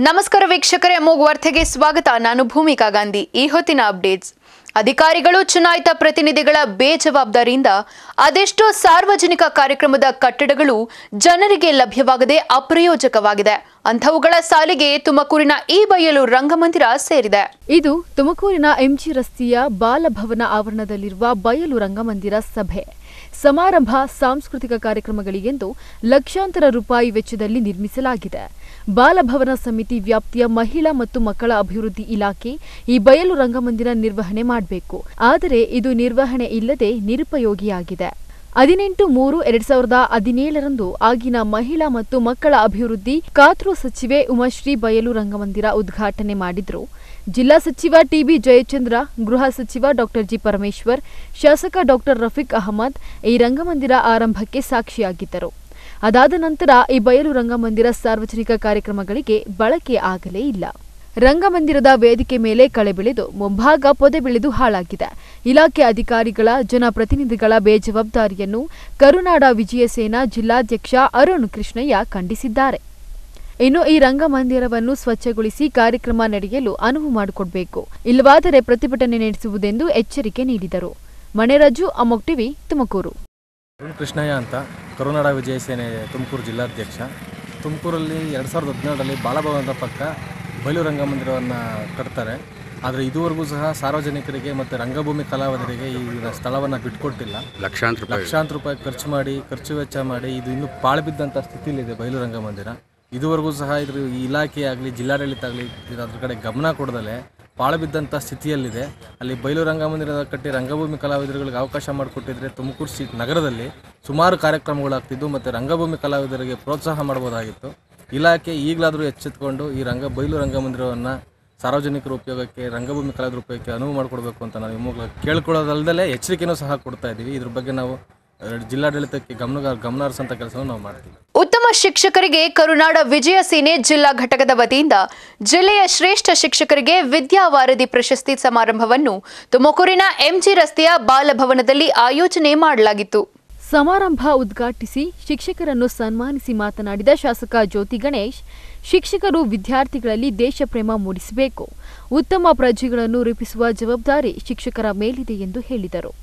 ನಮಸ್ಕಾರ ವೀಕ್ಷಕರೇ ಅಮೋಘ್ ವಾರ್ತೆಗೆ ಸ್ವಾಗತ ನಾನು ಭೂಮಿಕಾ ಗಾಂಧಿ ಈ ಹೊತ್ತಿನ ಅಪ್ಡೇಟ್ಸ್ ಅಧಿಕಾರಿಗಳು ಚುನಾಯಿತ ಪ್ರತಿನಿಧಿಗಳ ಬೇಜವಾಬ್ದಾರಿಯಿಂದ ಅದೆಷ್ಟೋ ಸಾರ್ವಜನಿಕ ಕಾರ್ಯಕ್ರಮದ ಕಟ್ಟಡಗಳು ಜನರಿಗೆ ಲಭ್ಯವಾಗದೆ ಅಪ್ರಯೋಜಕವಾಗಿದೆ ಅಂಥವುಗಳ ಸಾಲಿಗೆ ತುಮಕೂರಿನ ಈ ಬಯಲು ರಂಗಮಂದಿರ ಸೇರಿದೆ ಇದು ತುಮಕೂರಿನ ಎಂಜಿ ರಸ್ತೆಯ ಬಾಲಭವನ ಆವರಣದಲ್ಲಿರುವ ಬಯಲು ರಂಗಮಂದಿರ ಸಭೆ ಸಮಾರಂಭ ಸಾಂಸ್ಕೃತಿಕ ಕಾರ್ಯಕ್ರಮಗಳಿಗೆಂದು ಲಕ್ಷಾಂತರ ರೂಪಾಯಿ ವೆಚ್ಚದಲ್ಲಿ ನಿರ್ಮಿಸಲಾಗಿದೆ ಬಾಲಭವನ ಸಮಿತಿ ವ್ಯಾಪ್ತಿಯ ಮಹಿಳಾ ಮತ್ತು ಮಕ್ಕಳ ಅಭಿವೃದ್ಧಿ ಇಲಾಖೆ ಈ ಬಯಲು ರಂಗಮಂದಿರ ನಿರ್ವಹಣೆ ಮಾಡಬೇಕು ಆದರೆ ಇದು ನಿರ್ವಹಣೆ ಇಲ್ಲದೆ ನಿರುಪಯೋಗಿಯಾಗಿದೆ ಹದಿನೆಂಟು ಮೂರು ಎರಡ್ ಸಾವಿರದ ಹದಿನೇಳರಂದು ಆಗಿನ ಮಹಿಳಾ ಮತ್ತು ಮಕ್ಕಳ ಅಭಿವೃದ್ಧಿ ಖಾತ್ರು ಸಚಿವೆ ಉಮಾಶ್ರೀ ಬಯಲು ರಂಗಮಂದಿರ ಉದ್ಘಾಟನೆ ಮಾಡಿದ್ರು ಜಿಲ್ಲಾ ಸಚಿವ ಟಿಬಿ ಜಯಚಂದ್ರ ಗೃಹ ಸಚಿವ ಡಾಕ್ಟರ್ ಜಿ ಪರಮೇಶ್ವರ್ ಶಾಸಕ ಡಾಕ್ಟರ್ ರಫೀಕ್ ಅಹಮದ್ ಈ ರಂಗಮಂದಿರ ಆರಂಭಕ್ಕೆ ಸಾಕ್ಷಿಯಾಗಿದ್ದರು ಅದಾದ ನಂತರ ಈ ಬಯಲು ರಂಗಮಂದಿರ ಸಾರ್ವಜನಿಕ ಕಾರ್ಯಕ್ರಮಗಳಿಗೆ ಬಳಕೆ ಆಗಲೇ ಇಲ್ಲ ರಂಗಮಂದಿರದ ವೇದಿಕೆ ಮೇಲೆ ಕಳೆ ಬೆಳೆದು ಮುಂಭಾಗ ಪೊದೆ ಬೆಳೆದು ಹಾಳಾಗಿದೆ ಇಲಾಖೆ ಅಧಿಕಾರಿಗಳ ಜನಪ್ರತಿನಿಧಿಗಳ ಬೇಜವಾಬ್ದಾರಿಯನ್ನು ಕರುನಾಡ ವಿಜಯ ಸೇನಾ ಜಿಲ್ಲಾಧ್ಯಕ್ಷ ಅರುಣ್ ಕೃಷ್ಣಯ್ಯ ಖಂಡಿಸಿದ್ದಾರೆ ಇನ್ನು ಈ ರಂಗಮಂದಿರವನ್ನು ಸ್ವಚ್ಛಗೊಳಿಸಿ ಕಾರ್ಯಕ್ರಮ ನಡೆಯಲು ಅನುವು ಮಾಡಿಕೊಡಬೇಕು ಇಲ್ಲವಾದರೆ ಪ್ರತಿಭಟನೆ ನಡೆಸುವುದೆಂದು ಎಚ್ಚರಿಕೆ ನೀಡಿದರು ಮಣೆರಾಜು ಅಮೋಕ್ ಟಿವಿ ತುಮಕೂರು ಅರುಣ್ ಕೃಷ್ಣಯ್ಯ ಅಂತ ಕರುನಾಡ ವಿಜಯ ಸೇನೆ ತುಮಕೂರು ಜಿಲ್ಲಾಧ್ಯಕ್ಷ ತುಮಕೂರಲ್ಲಿ ಎರಡು ಸಾವಿರದ ಹದಿನೇಳರಲ್ಲಿ ಬಾಲಭವನದ ಪಕ್ಕ ಬಯಲು ರಂಗಮಂದಿರವನ್ನು ಕಟ್ತಾರೆ ಆದರೆ ಇದುವರೆಗೂ ಸಹ ಸಾರ್ವಜನಿಕರಿಗೆ ಮತ್ತು ರಂಗಭೂಮಿ ಕಲಾವಿದರಿಗೆ ಈ ಸ್ಥಳವನ್ನು ಬಿಟ್ಕೊಟ್ಟಿಲ್ಲ ಲಕ್ಷಾಂತರ ರೂಪಾಯಿ ಲಕ್ಷಾಂತರ ರೂಪಾಯಿ ಖರ್ಚು ಮಾಡಿ ಖರ್ಚು ವೆಚ್ಚ ಮಾಡಿ ಇದು ಇನ್ನೂ ಪಾಳು ಬಿದ್ದಂಥ ಸ್ಥಿತಿಯಲ್ಲಿದೆ ಬಯಲು ರಂಗಮಂದಿರ ಇದುವರೆಗೂ ಸಹ ಇದ್ರ ಈ ಇಲಾಖೆ ಆಗಲಿ ಜಿಲ್ಲಾಡಳಿತ ಆಗಲಿ ಅದ್ರ ಕಡೆ ಗಮನ ಕೊಡದಲೆ ಪಾಳು ಬಿದ್ದಂಥ ಸ್ಥಿತಿಯಲ್ಲಿದೆ ಅಲ್ಲಿ ಬಯಲು ರಂಗಮಂದಿರ ಕಟ್ಟಿ ರಂಗಭೂಮಿ ಕಲಾವಿದರುಗಳಿಗೆ ಅವಕಾಶ ಮಾಡಿಕೊಟ್ಟಿದ್ರೆ ತುಮಕೂರು ಸಿ ನಗರದಲ್ಲಿ ಸುಮಾರು ಕಾರ್ಯಕ್ರಮಗಳಾಗ್ತಿದ್ದು ಮತ್ತು ರಂಗಭೂಮಿ ಕಲಾವಿದರಿಗೆ ಪ್ರೋತ್ಸಾಹ ಮಾಡ್ಬೋದಾಗಿತ್ತು ಇಲಾಖೆ ಈಗಲಾದರೂ ಎಚ್ಚೆತ್ಕೊಂಡು ಈ ರಂಗ ಬಯಲು ರಂಗಮಂದಿರವನ್ನು ಸಾರ್ವಜನಿಕರ ಉಪಯೋಗಕ್ಕೆ ರಂಗಭೂಮಿ ಕಲಾವಿದರ ಉಪಯೋಗಕ್ಕೆ ಅನುವು ಮಾಡಿಕೊಡ್ಬೇಕು ಅಂತ ನಾವು ಇವಾಗ ಕೇಳ್ಕೊಳ್ಳೋದಲ್ಲದೆ ಎಚ್ಚರಿಕೆನೂ ಸಹ ಕೊಡ್ತಾ ಇದ್ದೀವಿ ಇದ್ರ ಬಗ್ಗೆ ನಾವು ಆ, ಜಿಲ್ಲಾಡಳಿತಕ್ಕೆ ಗಮನ ಗಮನ ಹರಿಸೋಂಥ ಕೆಲಸವನ್ನು ನಾವು ಮಾಡ್ತೀವಿ ಉತ್ತಮ ಶಿಕ್ಷಕರಿಗೆ ಕರುನಾಡ ವಿಜಯ ಸೇನೆ ಜಿಲ್ಲಾ ಘಟಕದ ವತಿಯಿಂದ ಜಿಲ್ಲೆಯ ಶ್ರೇಷ್ಠ ಶಿಕ್ಷಕರಿಗೆ ವಿದ್ಯಾವಾರಧಿ ಪ್ರಶಸ್ತಿ ಸಮಾರಂಭವನ್ನು ತುಮಕೂರಿನ ಎಂಜಿ ರಸ್ತೆಯ ಬಾಲಭವನದಲ್ಲಿ ಆಯೋಜನೆ ಮಾಡಲಾಗಿತ್ತು ಸಮಾರಂಭ ಉದ್ಘಾಟಿಸಿ ಶಿಕ್ಷಕರನ್ನು ಸನ್ಮಾನಿಸಿ ಮಾತನಾಡಿದ ಶಾಸಕ ಜ್ಯೋತಿ ಗಣೇಶ್ ಶಿಕ್ಷಕರು ವಿದ್ಯಾರ್ಥಿಗಳಲ್ಲಿ ದೇಶಪ್ರೇಮ ಮೂಡಿಸಬೇಕು ಉತ್ತಮ ಪ್ರಜೆಗಳನ್ನು ರೂಪಿಸುವ ಜವಾಬ್ದಾರಿ ಶಿಕ್ಷಕರ ಮೇಲಿದೆ ಎಂದು ಹೇಳಿದರು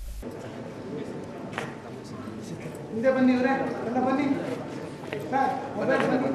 ಹಿಂದೆ ಬನ್ನಿ ಇವರೇ ಎಲ್ಲ ಬನ್ನಿ ಸರ್ ಮೊಬೈಲ್ ಬನ್ನಿ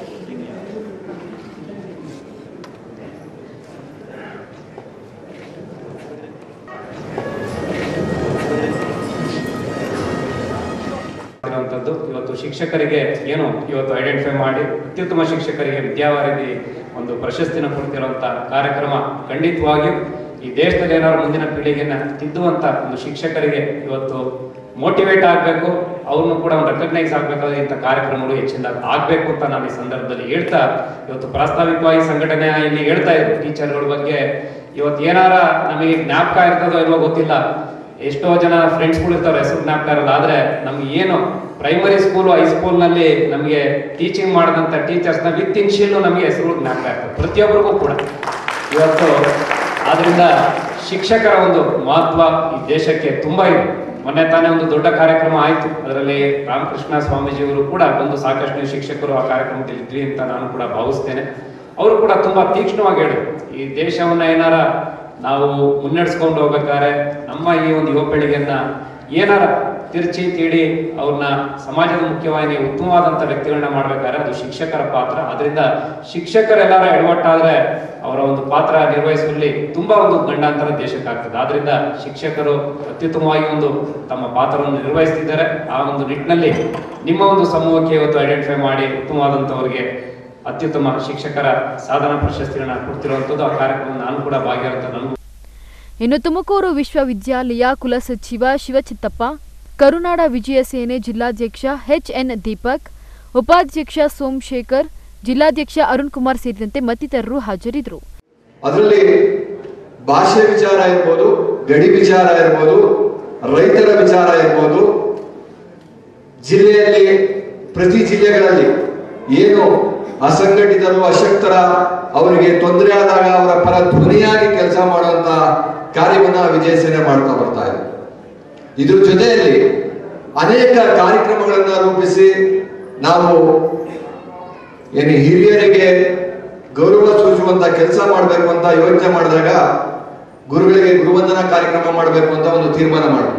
ಇರುವಂಥದ್ದು ಇವತ್ತು ಶಿಕ್ಷಕರಿಗೆ ಏನು ಇವತ್ತು ಐಡೆಂಟಿಫೈ ಮಾಡಿ ಅತ್ಯುತ್ತಮ ಶಿಕ್ಷಕರಿಗೆ ವಿದ್ಯಾವಾರಿಧಿ ಒಂದು ಪ್ರಶಸ್ತಿನ ಕೊಡ್ತಿರುವಂಥ ಕಾರ್ಯಕ್ರಮ ಖಂಡಿತವಾಗಿಯೂ ಈ ದೇಶದಲ್ಲಿ ಏನಾದ್ರು ಮುಂದಿನ ಪೀಳಿಗೆನ ತಿದ್ದುವಂತ ಒಂದು ಶಿಕ್ಷಕರಿಗೆ ಇವತ್ತು ಮೋಟಿವೇಟ್ ಆಗಬೇಕು ಅವ್ರನ್ನು ಕೂಡ ಒಂದು ರೆಕಗ್ನೈಸ್ ಆಗಬೇಕಾದ್ರೆ ಇಂಥ ಕಾರ್ಯಕ್ರಮಗಳು ಹೆಚ್ಚಿನದಾಗಿ ಆಗಬೇಕು ಅಂತ ನಾನು ಈ ಸಂದರ್ಭದಲ್ಲಿ ಹೇಳ್ತಾ ಇವತ್ತು ಪ್ರಾಸ್ತಾವಿಕವಾಗಿ ಸಂಘಟನೆ ಇಲ್ಲಿ ಹೇಳ್ತಾ ಇದ್ರು ಟೀಚರ್ಗಳ ಬಗ್ಗೆ ಇವತ್ತು ಏನಾರ ನಮಗೆ ಜ್ಞಾಪಕ ಇರ್ತದೋ ಇಲ್ವೋ ಗೊತ್ತಿಲ್ಲ ಎಷ್ಟೋ ಜನ ಫ್ರೆಂಡ್ಸ್ಗಳು ಇರ್ತಾರೆ ಹೆಸರು ಜ್ಞಾಪಕ ಇರಲ್ಲ ಆದ್ರೆ ನಮ್ಗೆ ಏನು ಪ್ರೈಮರಿ ಸ್ಕೂಲ್ ಹೈಸ್ಕೂಲ್ ನಲ್ಲಿ ನಮಗೆ ಟೀಚಿಂಗ್ ಮಾಡಿದಂತ ಟೀಚರ್ಸ್ ನ ವಿತ್ ಇನ್ಶಿಯಲ್ ನಮಗೆ ಹೆಸರು ಜ್ಞಾಪಕ ಇರ್ತದೆ ಪ್ರತಿಯೊಬ್ಬರಿಗೂ ಕೂಡ ಇವತ್ತು ಆದ್ರಿಂದ ಶಿಕ್ಷಕರ ಒಂದು ಮಹತ್ವ ಈ ದೇಶಕ್ಕೆ ತುಂಬಾ ಇದೆ ಮೊನ್ನೆ ತಾನೇ ಒಂದು ದೊಡ್ಡ ಕಾರ್ಯಕ್ರಮ ಆಯ್ತು ಅದರಲ್ಲಿ ರಾಮಕೃಷ್ಣ ಸ್ವಾಮೀಜಿಯವರು ಕೂಡ ಬಂದು ಸಾಕಷ್ಟು ನೀವು ಶಿಕ್ಷಕರು ಆ ಕಾರ್ಯಕ್ರಮದಲ್ಲಿ ಇದ್ರಿ ಅಂತ ನಾನು ಕೂಡ ಭಾವಿಸ್ತೇನೆ ಅವರು ಕೂಡ ತುಂಬಾ ತೀಕ್ಷ್ಣವಾಗಿ ಹೇಳಿದ್ರು ಈ ದೇಶವನ್ನ ಏನಾರ ನಾವು ಮುನ್ನಡೆಸ್ಕೊಂಡು ಹೋಗ್ಬೇಕಾದ್ರೆ ನಮ್ಮ ಈ ಒಂದು ಯುವ ಪೀಳಿಗೆಯನ್ನ ಏನಾರ ತಿರ್ಚಿ ತೀಡಿ ಅವ್ರನ್ನ ಸಮಾಜದ ಮುಖ್ಯವಾಗಿ ಉತ್ತಮವಾದಂತ ವ್ಯಕ್ತಿಗಳನ್ನ ಮಾಡ್ಬೇಕಾದ್ರೆ ಅದು ಶಿಕ್ಷಕರ ಪಾತ್ರ ಅದರಿಂದ ಶಿಕ್ಷಕರೆಲ್ಲರ ಎಡವಟ್ಟಾದ್ರೆ ಅವರ ಒಂದು ಪಾತ್ರ ನಿರ್ವಹಿಸುವಲ್ಲಿ ತುಂಬಾ ಒಂದು ಗಂಡಾಂತರ ದೇಶಕ್ಕಾಗ್ತದೆ ಆದ್ರಿಂದ ಶಿಕ್ಷಕರು ಅತ್ಯುತ್ತಮವಾಗಿ ಒಂದು ತಮ್ಮ ಪಾತ್ರವನ್ನು ನಿರ್ವಹಿಸ್ತಿದ್ದಾರೆ ಆ ಒಂದು ನಿಟ್ಟಿನಲ್ಲಿ ನಿಮ್ಮ ಒಂದು ಸಮೂಹಕ್ಕೆ ಇವತ್ತು ಐಡೆಂಟಿಫೈ ಮಾಡಿ ಉತ್ತಮವಾದಂತವರಿಗೆ ಅತ್ಯುತ್ತಮ ಶಿಕ್ಷಕರ ಸಾಧನಾ ಪ್ರಶಸ್ತಿಗಳನ್ನ ಕೊಡ್ತಿರುವಂತದ್ದು ಆ ಕಾರ್ಯಕ್ರಮ ನಾನು ಕೂಡ ಭಾಗಿಯಾಗ್ತಾ ನನಗೂ ಇನ್ನು ತುಮಕೂರು ವಿಶ್ವವಿದ್ಯಾಲಯ ಕುಲಸಚಿವ ಶಿವಚಿತ್ತಪ್ಪ ಕರುನಾಡ ವಿಜಯ ಸೇನೆ ಜಿಲ್ಲಾಧ್ಯಕ್ಷ ಎನ್ ದೀಪಕ್ ಉಪಾಧ್ಯಕ್ಷ ಸೋಮಶೇಖರ್ ಜಿಲ್ಲಾಧ್ಯಕ್ಷ ಅರುಣ್ ಕುಮಾರ್ ಸೇರಿದಂತೆ ಮತ್ತಿತರರು ಹಾಜರಿದ್ದರು ಅದರಲ್ಲಿ ಭಾಷೆ ವಿಚಾರ ಇರ್ಬೋದು ಗಡಿ ವಿಚಾರ ಇರ್ಬೋದು ರೈತರ ವಿಚಾರ ಇರ್ಬೋದು ಜಿಲ್ಲೆಯಲ್ಲಿ ಪ್ರತಿ ಜಿಲ್ಲೆಗಳಲ್ಲಿ ಏನು ಅಸಂಘಟಿತರು ಅಶಕ್ತರ ಅವರಿಗೆ ತೊಂದರೆ ಆದಾಗ ಅವರ ಪರ ಧ್ವನಿಯಾಗಿ ಕೆಲಸ ಮಾಡುವಂತ ಕಾರ್ಯವನ್ನ ವಿಜಯ ಸೇನೆ ಮಾಡ್ತಾ ಬರ್ತಾ ಇದೆ ಇದ್ರ ಜೊತೆಯಲ್ಲಿ ಅನೇಕ ಕಾರ್ಯಕ್ರಮಗಳನ್ನ ರೂಪಿಸಿ ನಾವು ಏನು ಹಿರಿಯರಿಗೆ ಗೌರವ ಸೂಚುವಂತ ಕೆಲಸ ಮಾಡಬೇಕು ಅಂತ ಯೋಚನೆ ಮಾಡಿದಾಗ ಗುರುಗಳಿಗೆ ಗುರುವಂದನಾ ಕಾರ್ಯಕ್ರಮ ಮಾಡಬೇಕು ಅಂತ ಒಂದು ತೀರ್ಮಾನ ಮಾಡಿದ್ರು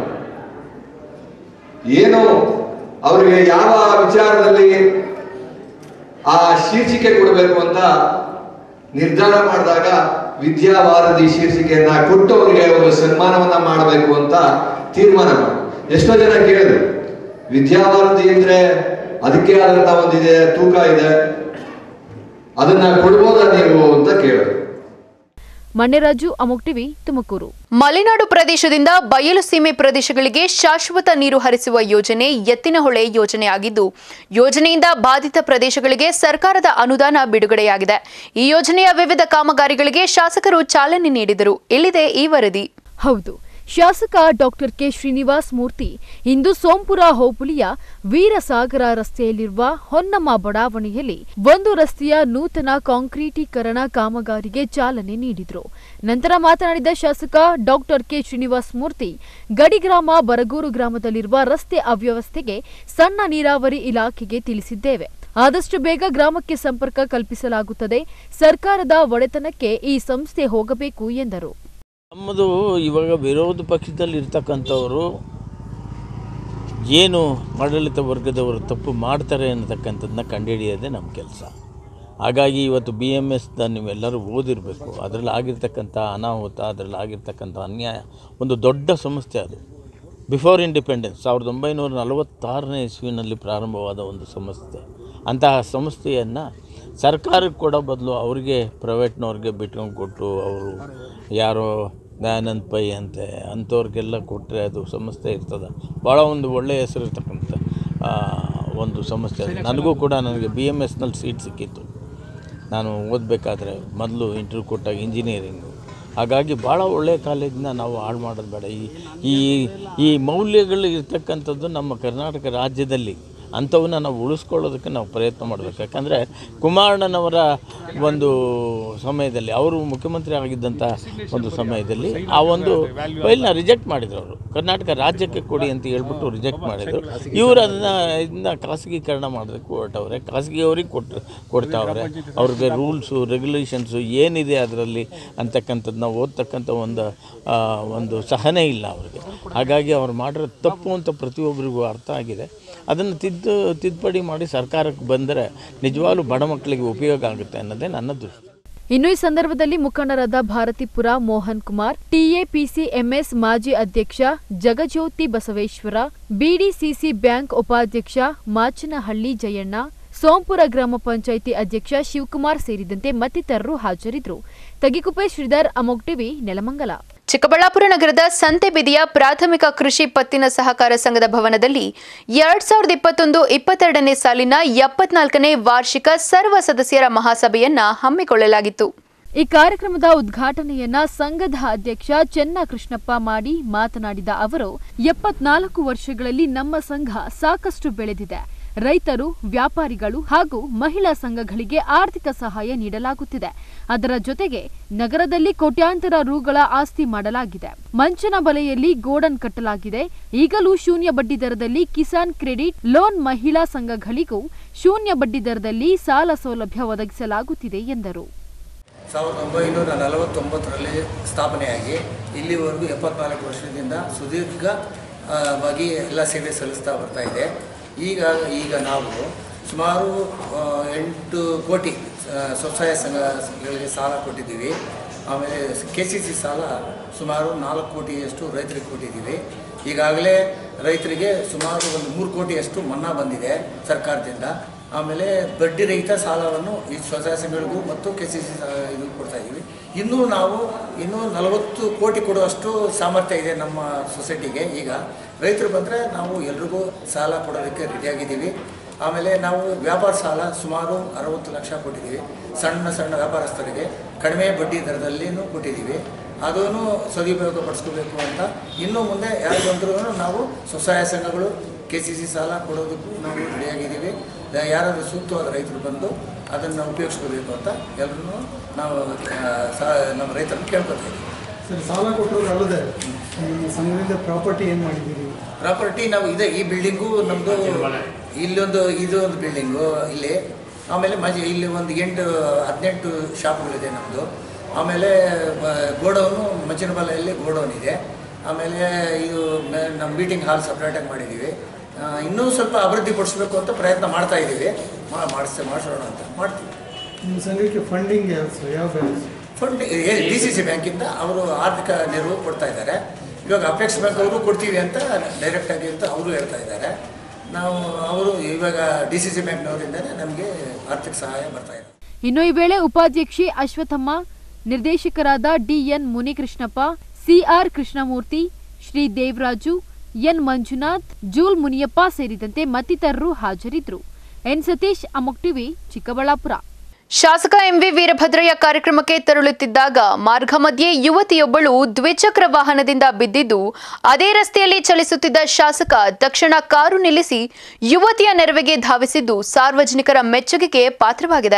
ಏನು ಅವರಿಗೆ ಯಾವ ವಿಚಾರದಲ್ಲಿ ಆ ಶೀರ್ಷಿಕೆ ಕೊಡಬೇಕು ಅಂತ ನಿರ್ಧಾರ ಮಾಡಿದಾಗ ವಿದ್ಯಾವಾರಧಿ ಶೀರ್ಷಿಕೆಯನ್ನ ಕೊಟ್ಟು ಅವರಿಗೆ ಒಂದು ಸನ್ಮಾನವನ್ನ ಮಾಡಬೇಕು ಅಂತ ತೀರ್ಮಾನ ಮಾಡಿ ಎಷ್ಟೋ ಜನ ಕೇಳಿದ್ರು ವಿದ್ಯಾವಾರಧಿ ಅಂದ್ರೆ ಅದಕ್ಕೆ ಆದಂತ ಒಂದಿದೆ ತೂಕ ಇದೆ ಅದನ್ನ ಕೊಡ್ಬೋದಾ ನೀವು ಅಂತ ಕೇಳಿದ್ರು ಮಣ್ಣೆರಾಜು ಅಮೋಕ್ ಟಿವಿ ತುಮಕೂರು ಮಲೆನಾಡು ಪ್ರದೇಶದಿಂದ ಬಯಲು ಸೀಮೆ ಪ್ರದೇಶಗಳಿಗೆ ಶಾಶ್ವತ ನೀರು ಹರಿಸುವ ಯೋಜನೆ ಎತ್ತಿನಹೊಳೆ ಯೋಜನೆಯಾಗಿದ್ದು ಯೋಜನೆಯಿಂದ ಬಾಧಿತ ಪ್ರದೇಶಗಳಿಗೆ ಸರ್ಕಾರದ ಅನುದಾನ ಬಿಡುಗಡೆಯಾಗಿದೆ ಈ ಯೋಜನೆಯ ವಿವಿಧ ಕಾಮಗಾರಿಗಳಿಗೆ ಶಾಸಕರು ಚಾಲನೆ ನೀಡಿದರು ಇಲ್ಲಿದೆ ಈ ವರದಿ ಹೌದು ಶಾಸಕ ಡಾಕ್ಟರ್ ಕೆ ಶ್ರೀನಿವಾಸ್ ಮೂರ್ತಿ ಇಂದು ಸೋಂಪುರ ಹೋಬಳಿಯ ವೀರಸಾಗರ ರಸ್ತೆಯಲ್ಲಿರುವ ಹೊನ್ನಮ್ಮ ಬಡಾವಣೆಯಲ್ಲಿ ಒಂದು ರಸ್ತೆಯ ನೂತನ ಕಾಂಕ್ರೀಟೀಕರಣ ಕಾಮಗಾರಿಗೆ ಚಾಲನೆ ನೀಡಿದರು ನಂತರ ಮಾತನಾಡಿದ ಶಾಸಕ ಡಾಕ್ಟರ್ ಕೆ ಶ್ರೀನಿವಾಸ್ ಮೂರ್ತಿ ಗಡಿಗ್ರಾಮ ಬರಗೂರು ಗ್ರಾಮದಲ್ಲಿರುವ ರಸ್ತೆ ಅವ್ಯವಸ್ಥೆಗೆ ಸಣ್ಣ ನೀರಾವರಿ ಇಲಾಖೆಗೆ ತಿಳಿಸಿದ್ದೇವೆ ಆದಷ್ಟು ಬೇಗ ಗ್ರಾಮಕ್ಕೆ ಸಂಪರ್ಕ ಕಲ್ಪಿಸಲಾಗುತ್ತದೆ ಸರ್ಕಾರದ ಒಡೆತನಕ್ಕೆ ಈ ಸಂಸ್ಥೆ ಹೋಗಬೇಕು ಎಂದರು ನಮ್ಮದು ಇವಾಗ ವಿರೋಧ ಪಕ್ಷದಲ್ಲಿ ಇರ್ತಕ್ಕಂಥವರು ಏನು ಆಡಳಿತ ವರ್ಗದವರು ತಪ್ಪು ಮಾಡ್ತಾರೆ ಅನ್ನತಕ್ಕಂಥದ್ದನ್ನ ಕಂಡುಹಿಡಿಯೋದೇ ನಮ್ಮ ಕೆಲಸ ಹಾಗಾಗಿ ಇವತ್ತು ಬಿ ಎಮ್ ಎಸ್ನ ನೀವೆಲ್ಲರೂ ಓದಿರಬೇಕು ಅದರಲ್ಲಿ ಆಗಿರ್ತಕ್ಕಂಥ ಅನಾಹುತ ಅದರಲ್ಲಿ ಆಗಿರ್ತಕ್ಕಂಥ ಅನ್ಯಾಯ ಒಂದು ದೊಡ್ಡ ಸಂಸ್ಥೆ ಅದು ಬಿಫೋರ್ ಇಂಡಿಪೆಂಡೆನ್ಸ್ ಸಾವಿರದ ಒಂಬೈನೂರ ನಲವತ್ತಾರನೇ ಇಸ್ವಿನಲ್ಲಿ ಪ್ರಾರಂಭವಾದ ಒಂದು ಸಂಸ್ಥೆ ಅಂತಹ ಸಂಸ್ಥೆಯನ್ನು ಸರ್ಕಾರಕ್ಕೆ ಕೊಡೋ ಬದಲು ಅವರಿಗೆ ಪ್ರೈವೇಟ್ನವ್ರಿಗೆ ಬಿಟ್ಕೊಂಡು ಕೊಟ್ಟು ಅವರು ಯಾರೋ ದಯಾನಂದ್ ಪೈ ಅಂತೆ ಅಂಥವ್ರಿಗೆಲ್ಲ ಕೊಟ್ಟರೆ ಅದು ಸಂಸ್ಥೆ ಇರ್ತದೆ ಭಾಳ ಒಂದು ಒಳ್ಳೆಯ ಹೆಸರು ಇರ್ತಕ್ಕಂಥ ಆ, ಒಂದು ಸಂಸ್ಥೆ ಅದು ನನಗೂ ಕೂಡ ನನಗೆ ಬಿ ಎಮ್ ಎಸ್ನಲ್ಲಿ ಸೀಟ್ ಸಿಕ್ಕಿತ್ತು ನಾನು ಓದಬೇಕಾದ್ರೆ ಮೊದಲು ಇಂಟರ್ವ್ಯೂ ಕೊಟ್ಟಾಗ ಇಂಜಿನಿಯರಿಂಗು ಹಾಗಾಗಿ ಭಾಳ ಒಳ್ಳೆಯ ಕಾಲೇಜನ್ನ ನಾವು ಹಾಳು ಮಾಡೋದು ಬೇಡ ಈ ಈ ಈ ಮೌಲ್ಯಗಳು ಇರ್ತಕ್ಕಂಥದ್ದು ನಮ್ಮ ಕರ್ನಾಟಕ ರಾಜ್ಯದಲ್ಲಿ ಅಂಥವನ್ನ ನಾವು ಉಳಿಸ್ಕೊಳ್ಳೋದಕ್ಕೆ ನಾವು ಪ್ರಯತ್ನ ಮಾಡಬೇಕು ಯಾಕಂದರೆ ಕುಮಾರಣ್ಣನವರ ಒಂದು ಸಮಯದಲ್ಲಿ ಅವರು ಮುಖ್ಯಮಂತ್ರಿ ಆಗಿದ್ದಂಥ ಒಂದು ಸಮಯದಲ್ಲಿ ಆ ಒಂದು ಫೈಲ್ನ ರಿಜೆಕ್ಟ್ ಮಾಡಿದ್ರು ಅವರು ಕರ್ನಾಟಕ ರಾಜ್ಯಕ್ಕೆ ಕೊಡಿ ಅಂತ ಹೇಳ್ಬಿಟ್ಟು ರಿಜೆಕ್ಟ್ ಮಾಡಿದರು ಇವರು ಅದನ್ನು ಇದನ್ನ ಖಾಸಗೀಕರಣ ಮಾಡೋದಕ್ಕೆ ಹೊರಟವ್ರೆ ಖಾಸಗಿಯವ್ರಿಗೆ ಕೊಟ್ಟು ಕೊಡ್ತಾವ್ರೆ ಅವ್ರಿಗೆ ರೂಲ್ಸು ರೆಗ್ಯುಲೇಷನ್ಸು ಏನಿದೆ ಅದರಲ್ಲಿ ಅಂತಕ್ಕಂಥದ್ದನ್ನ ಓದ್ತಕ್ಕಂಥ ಒಂದು ಆ, ಒಂದು ಸಹನೆ ಇಲ್ಲ ಅವ್ರಿಗೆ ಹಾಗಾಗಿ ಅವ್ರು ಮಾಡಿರೋ ತಪ್ಪು ಅಂತ ಪ್ರತಿಯೊಬ್ಬರಿಗೂ ಅರ್ಥ ಆಗಿದೆ ಅದನ್ನು ತಿದ್ದು ತಿದ್ದುಪಡಿ ಮಾಡಿ ಸರ್ಕಾರಕ್ಕೆ ಬಂದರೆ ನಿಜವಾಗ್ಲೂ ಬಡ ಮಕ್ಕಳಿಗೆ ಉಪಯೋಗ ಆಗುತ್ತೆ ಅನ್ನೋದೇ ನನ್ನ ದೃಷ್ಟಿ ಇನ್ನು ಈ ಸಂದರ್ಭದಲ್ಲಿ ಮುಖಂಡರಾದ ಭಾರತಿಪುರ ಮೋಹನ್ ಕುಮಾರ್ ಟಿಎಪಿಸಿಎಂಎಸ್ ಮಾಜಿ ಅಧ್ಯಕ್ಷ ಜಗಜ್ಯೋತಿ ಬಸವೇಶ್ವರ ಬಿಡಿಸಿಸಿ ಬ್ಯಾಂಕ್ ಉಪಾಧ್ಯಕ್ಷ ಮಾಚನಹಳ್ಳಿ ಜಯಣ್ಣ ಸೋಂಪುರ ಗ್ರಾಮ ಪಂಚಾಯಿತಿ ಅಧ್ಯಕ್ಷ ಶಿವಕುಮಾರ್ ಸೇರಿದಂತೆ ಮತ್ತಿತರರು ಹಾಜರಿದ್ದರು ತಗಿಕುಪೆ ಶ್ರೀಧರ್ ಅಮೋಕ್ ಟಿವಿ ನೆಲಮಂಗಲ ಚಿಕ್ಕಬಳ್ಳಾಪುರ ನಗರದ ಸಂತೆಬೆದಿಯ ಪ್ರಾಥಮಿಕ ಕೃಷಿ ಪತ್ತಿನ ಸಹಕಾರ ಸಂಘದ ಭವನದಲ್ಲಿ ಎರಡ್ ಸಾವಿರದ ಇಪ್ಪತ್ತೊಂದು ಇಪ್ಪತ್ತೆರಡನೇ ಸಾಲಿನ ಎಪ್ಪತ್ನಾಲ್ಕನೇ ವಾರ್ಷಿಕ ಸರ್ವ ಸದಸ್ಯರ ಮಹಾಸಭೆಯನ್ನ ಹಮ್ಮಿಕೊಳ್ಳಲಾಗಿತ್ತು ಈ ಕಾರ್ಯಕ್ರಮದ ಉದ್ಘಾಟನೆಯನ್ನ ಸಂಘದ ಅಧ್ಯಕ್ಷ ಚೆನ್ನ ಕೃಷ್ಣಪ್ಪ ಮಾಡಿ ಮಾತನಾಡಿದ ಅವರು ಎಪ್ಪತ್ನಾಲ್ಕು ವರ್ಷಗಳಲ್ಲಿ ನಮ್ಮ ಸಂಘ ಸಾಕಷ್ಟು ಬೆಳೆದಿದೆ ರೈತರು ವ್ಯಾಪಾರಿಗಳು ಹಾಗೂ ಮಹಿಳಾ ಸಂಘಗಳಿಗೆ ಆರ್ಥಿಕ ಸಹಾಯ ನೀಡಲಾಗುತ್ತಿದೆ ಅದರ ಜೊತೆಗೆ ನಗರದಲ್ಲಿ ಕೋಟ್ಯಾಂತರ ರುಗಳ ಆಸ್ತಿ ಮಾಡಲಾಗಿದೆ ಮಂಚನ ಬಲೆಯಲ್ಲಿ ಗೋಡನ್ ಕಟ್ಟಲಾಗಿದೆ ಈಗಲೂ ಶೂನ್ಯ ಬಡ್ಡಿ ದರದಲ್ಲಿ ಕಿಸಾನ್ ಕ್ರೆಡಿಟ್ ಲೋನ್ ಮಹಿಳಾ ಸಂಘಗಳಿಗೂ ಶೂನ್ಯ ಬಡ್ಡಿ ದರದಲ್ಲಿ ಸಾಲ ಸೌಲಭ್ಯ ಒದಗಿಸಲಾಗುತ್ತಿದೆ ಎಂದರು ಸಾವಿರದ ಒಂಬೈನೂರ ನಲವತ್ತೊಂಬತ್ತರಲ್ಲಿ ಸ್ಥಾಪನೆಯಾಗಿ ಇಲ್ಲಿವರೆಗೂ ಎಪ್ಪತ್ನಾಲ್ಕು ವರ್ಷದಿಂದ ಸುದೀರ್ಘ ಆ, ವಾಗಿ ಎಲ್ಲ ಸೇವೆ ಸಲ್ಲಿಸ್ತಾ ಬರ್ತಾ ಇದೆ ಈಗ ಈಗ ನಾವು ಸುಮಾರು ಆ, ಎಂಟು ಕೋಟಿ ಆ, ಸ್ವಸಹಾಯ ಸಂಘಗಳಿಗೆ ಸಾಲ ಕೊಟ್ಟಿದ್ದೀವಿ ಆಮೇಲೆ ಕೆ ಸಿ ಸಿ ಸಾಲ ಸುಮಾರು ನಾಲ್ಕು ಕೋಟಿಯಷ್ಟು ರೈತರಿಗೆ ಕೊಟ್ಟಿದ್ದೀವಿ ಈಗಾಗಲೇ ರೈತರಿಗೆ ಸುಮಾರು ಒಂದು ಮೂರು ಕೋಟಿಯಷ್ಟು ಮನ್ನಾ ಬಂದಿದೆ ಸರ್ಕಾರದಿಂದ ಆಮೇಲೆ ಬಡ್ಡಿ ರಹಿತ ಸಾಲವನ್ನು ಈ ಸ್ವಸಹಾಯ ಸಂಘಗಳಿಗೂ ಮತ್ತು ಕೆ ಸಿ ಸಿ ಇದು ಕೊಡ್ತಾ ಇದ್ದೀವಿ ಇನ್ನೂ ನಾವು ಇನ್ನೂ ನಲವತ್ತು ಕೋಟಿ ಕೊಡುವಷ್ಟು ಸಾಮರ್ಥ್ಯ ಇದೆ ನಮ್ಮ ಸೊಸೈಟಿಗೆ ಈಗ ರೈತರು ಬಂದರೆ ನಾವು ಎಲ್ರಿಗೂ ಸಾಲ ಕೊಡೋದಕ್ಕೆ ರೆಡಿಯಾಗಿದ್ದೀವಿ ಆಮೇಲೆ ನಾವು ವ್ಯಾಪಾರ ಸಾಲ ಸುಮಾರು ಅರವತ್ತು ಲಕ್ಷ ಕೊಟ್ಟಿದ್ದೀವಿ ಸಣ್ಣ ಸಣ್ಣ ವ್ಯಾಪಾರಸ್ಥರಿಗೆ ಕಡಿಮೆ ಬಡ್ಡಿ ದರದಲ್ಲಿನೂ ಕೊಟ್ಟಿದ್ದೀವಿ ಅದನ್ನು ಸದುಪಯೋಗ ಪಡಿಸ್ಕೋಬೇಕು ಅಂತ ಇನ್ನು ಮುಂದೆ ಯಾರು ಬಂದರೂ ನಾವು ಸ್ವಸಹಾಯ ಸಂಘಗಳು ಕೆ ಸಿ ಸಿ ಸಾಲ ಕೊಡೋದಕ್ಕೂ ನಾವು ರೆಡಿಯಾಗಿದ್ದೀವಿ ಯ- ಯಾರಾದರೂ ಸೂಕ್ತವಾದ ರೈತರು ಬಂದು ಅದನ್ನು ಉಪಯೋಗಿಸ್ಕೋಬೇಕು ಅಂತ ಎಲ್ಲರೂ ನಾವು ಆ, ಸಹ ನಮ್ಮ ರೈತರನ್ನು ಕೇಳ್ಕೊತಾ ಇದ್ದೀವಿ ಸರ್ ಸಾಲ ಕೊಟ್ಟರು ಅಲ್ಲದೆ ನಿಮ್ಮ ಸಂಘದಿಂದ ಪ್ರಾಪರ್ಟಿ ಏನು ಮಾಡಿದ್ದೀರಿ ಪ್ರಾಪರ್ಟಿ ನಾವು ಇದೆ ಈ ಬಿಲ್ಡಿಂಗು ನಮ್ಮದು ಇಲ್ಲೊಂದು ಇದು ಒಂದು ಬಿಲ್ಡಿಂಗು ಇಲ್ಲಿ ಆಮೇಲೆ ಮಜಿ ಇಲ್ಲಿ ಒಂದು ಎಂಟು ಹದಿನೆಂಟು ಶಾಪ್ಗಳಿದೆ ನಮ್ಮದು ಆಮೇಲೆ ಗೋಡೌನು ಮಚಿನಬಾಲೆಯಲ್ಲಿ ಗೋಡೌನ್ ಇದೆ ಆಮೇಲೆ ಇದು ಮೆ- ನಮ್ಮ ಮೀಟಿಂಗ್ ಹಾಲ್ ಸಪ್ರೇಟಾಗಿ ಮಾಡಿದ್ದೀವಿ ಆ, ಇನ್ನೂ ಸ್ವಲ್ಪ ಅಭಿವೃದ್ಧಿ ಪಡಿಸ್ಬೇಕು ಅಂತ ಪ್ರಯತ್ನ ಮಾಡ್ತಾ ಇದ್ದೀವಿ ಮಾ- ಮಾಡಿಸ್ತೇ ಮಾಡಿಸೋಣ ಅಂತ ಮಾಡ್ತೀವಿ ನಿಮ್ಮ ಸಂಘಕ್ಕೆ ಫಂಡಿಂಗ್ ಯಾವ ಯಾವ bank fund D C C ಬ್ಯಾಂಕಿಂದ ಅವರು ಆರ್ಥಿಕ ನೆರವು ಕೊಡ್ತಾ ಇದ್ದಾರೆ ಇವಾಗ ಅಪೆಕ್ಸ್ ಬ್ಯಾಂಕ್ ಅವರು ಕೊಡ್ತೀವಿ ಅಂತ ಡೈರೆಕ್ಟಾಗಿ ಅಂತ ಅವರು ಹೇಳ್ತಾ ಇದ್ದಾರೆ ನಾವು ಅವರು ಇವಾಗ ಡಿ ಸಿ ಸಿ ಬ್ಯಾಂಕ್ನವರಿಂದನೇ ನಮಗೆ ಆರ್ಥಿಕ ಸಹಾಯ ಬರ್ತಾ ಇದೆ ಇನ್ನು ಈ ವೇಳೆ ಉಪಾಧ್ಯಕ್ಷೆ ಅಶ್ವಥಮ್ಮ ನಿರ್ದೇಶಕರಾದ DN Munikrishnappa CR Krishnamurthy Shri Devaraju N Manjunath ಜೂಲ್ ಮುನಿಯಪ್ಪ ಸೇರಿದಂತೆ ಮತ್ತಿತರರು ಹಾಜರಿದ್ದರು ಎನ್ ಸತೀಶ್ ಅಮೋಕ್ ಟಿವಿ ಚಿಕ್ಕಬಳ್ಳಾಪುರ ಶಾಸಕ ಎಂವಿ ವೀರಭದ್ರಯ್ಯ ಕಾರ್ಯಕ್ರಮಕ್ಕೆ ತೆರಳುತ್ತಿದ್ದಾಗ ಮಾರ್ಗ ಮಧ್ಯೆ ಯುವತಿಯೊಬ್ಬಳು ದ್ವಿಚಕ್ರ ವಾಹನದಿಂದ ಬಿದ್ದಿದ್ದು ಅದೇ ರಸ್ತೆಯಲ್ಲಿ ಚಲಿಸುತ್ತಿದ್ದ ಶಾಸಕ ತಕ್ಷಣ ಕಾರು ನಿಲ್ಲಿಸಿ ಯುವತಿಯ ನೆರವಿಗೆ ಧಾವಿಸಿದ್ದು ಸಾರ್ವಜನಿಕರ ಮೆಚ್ಚುಗೆಗೆ ಪಾತ್ರವಾಗಿದೆ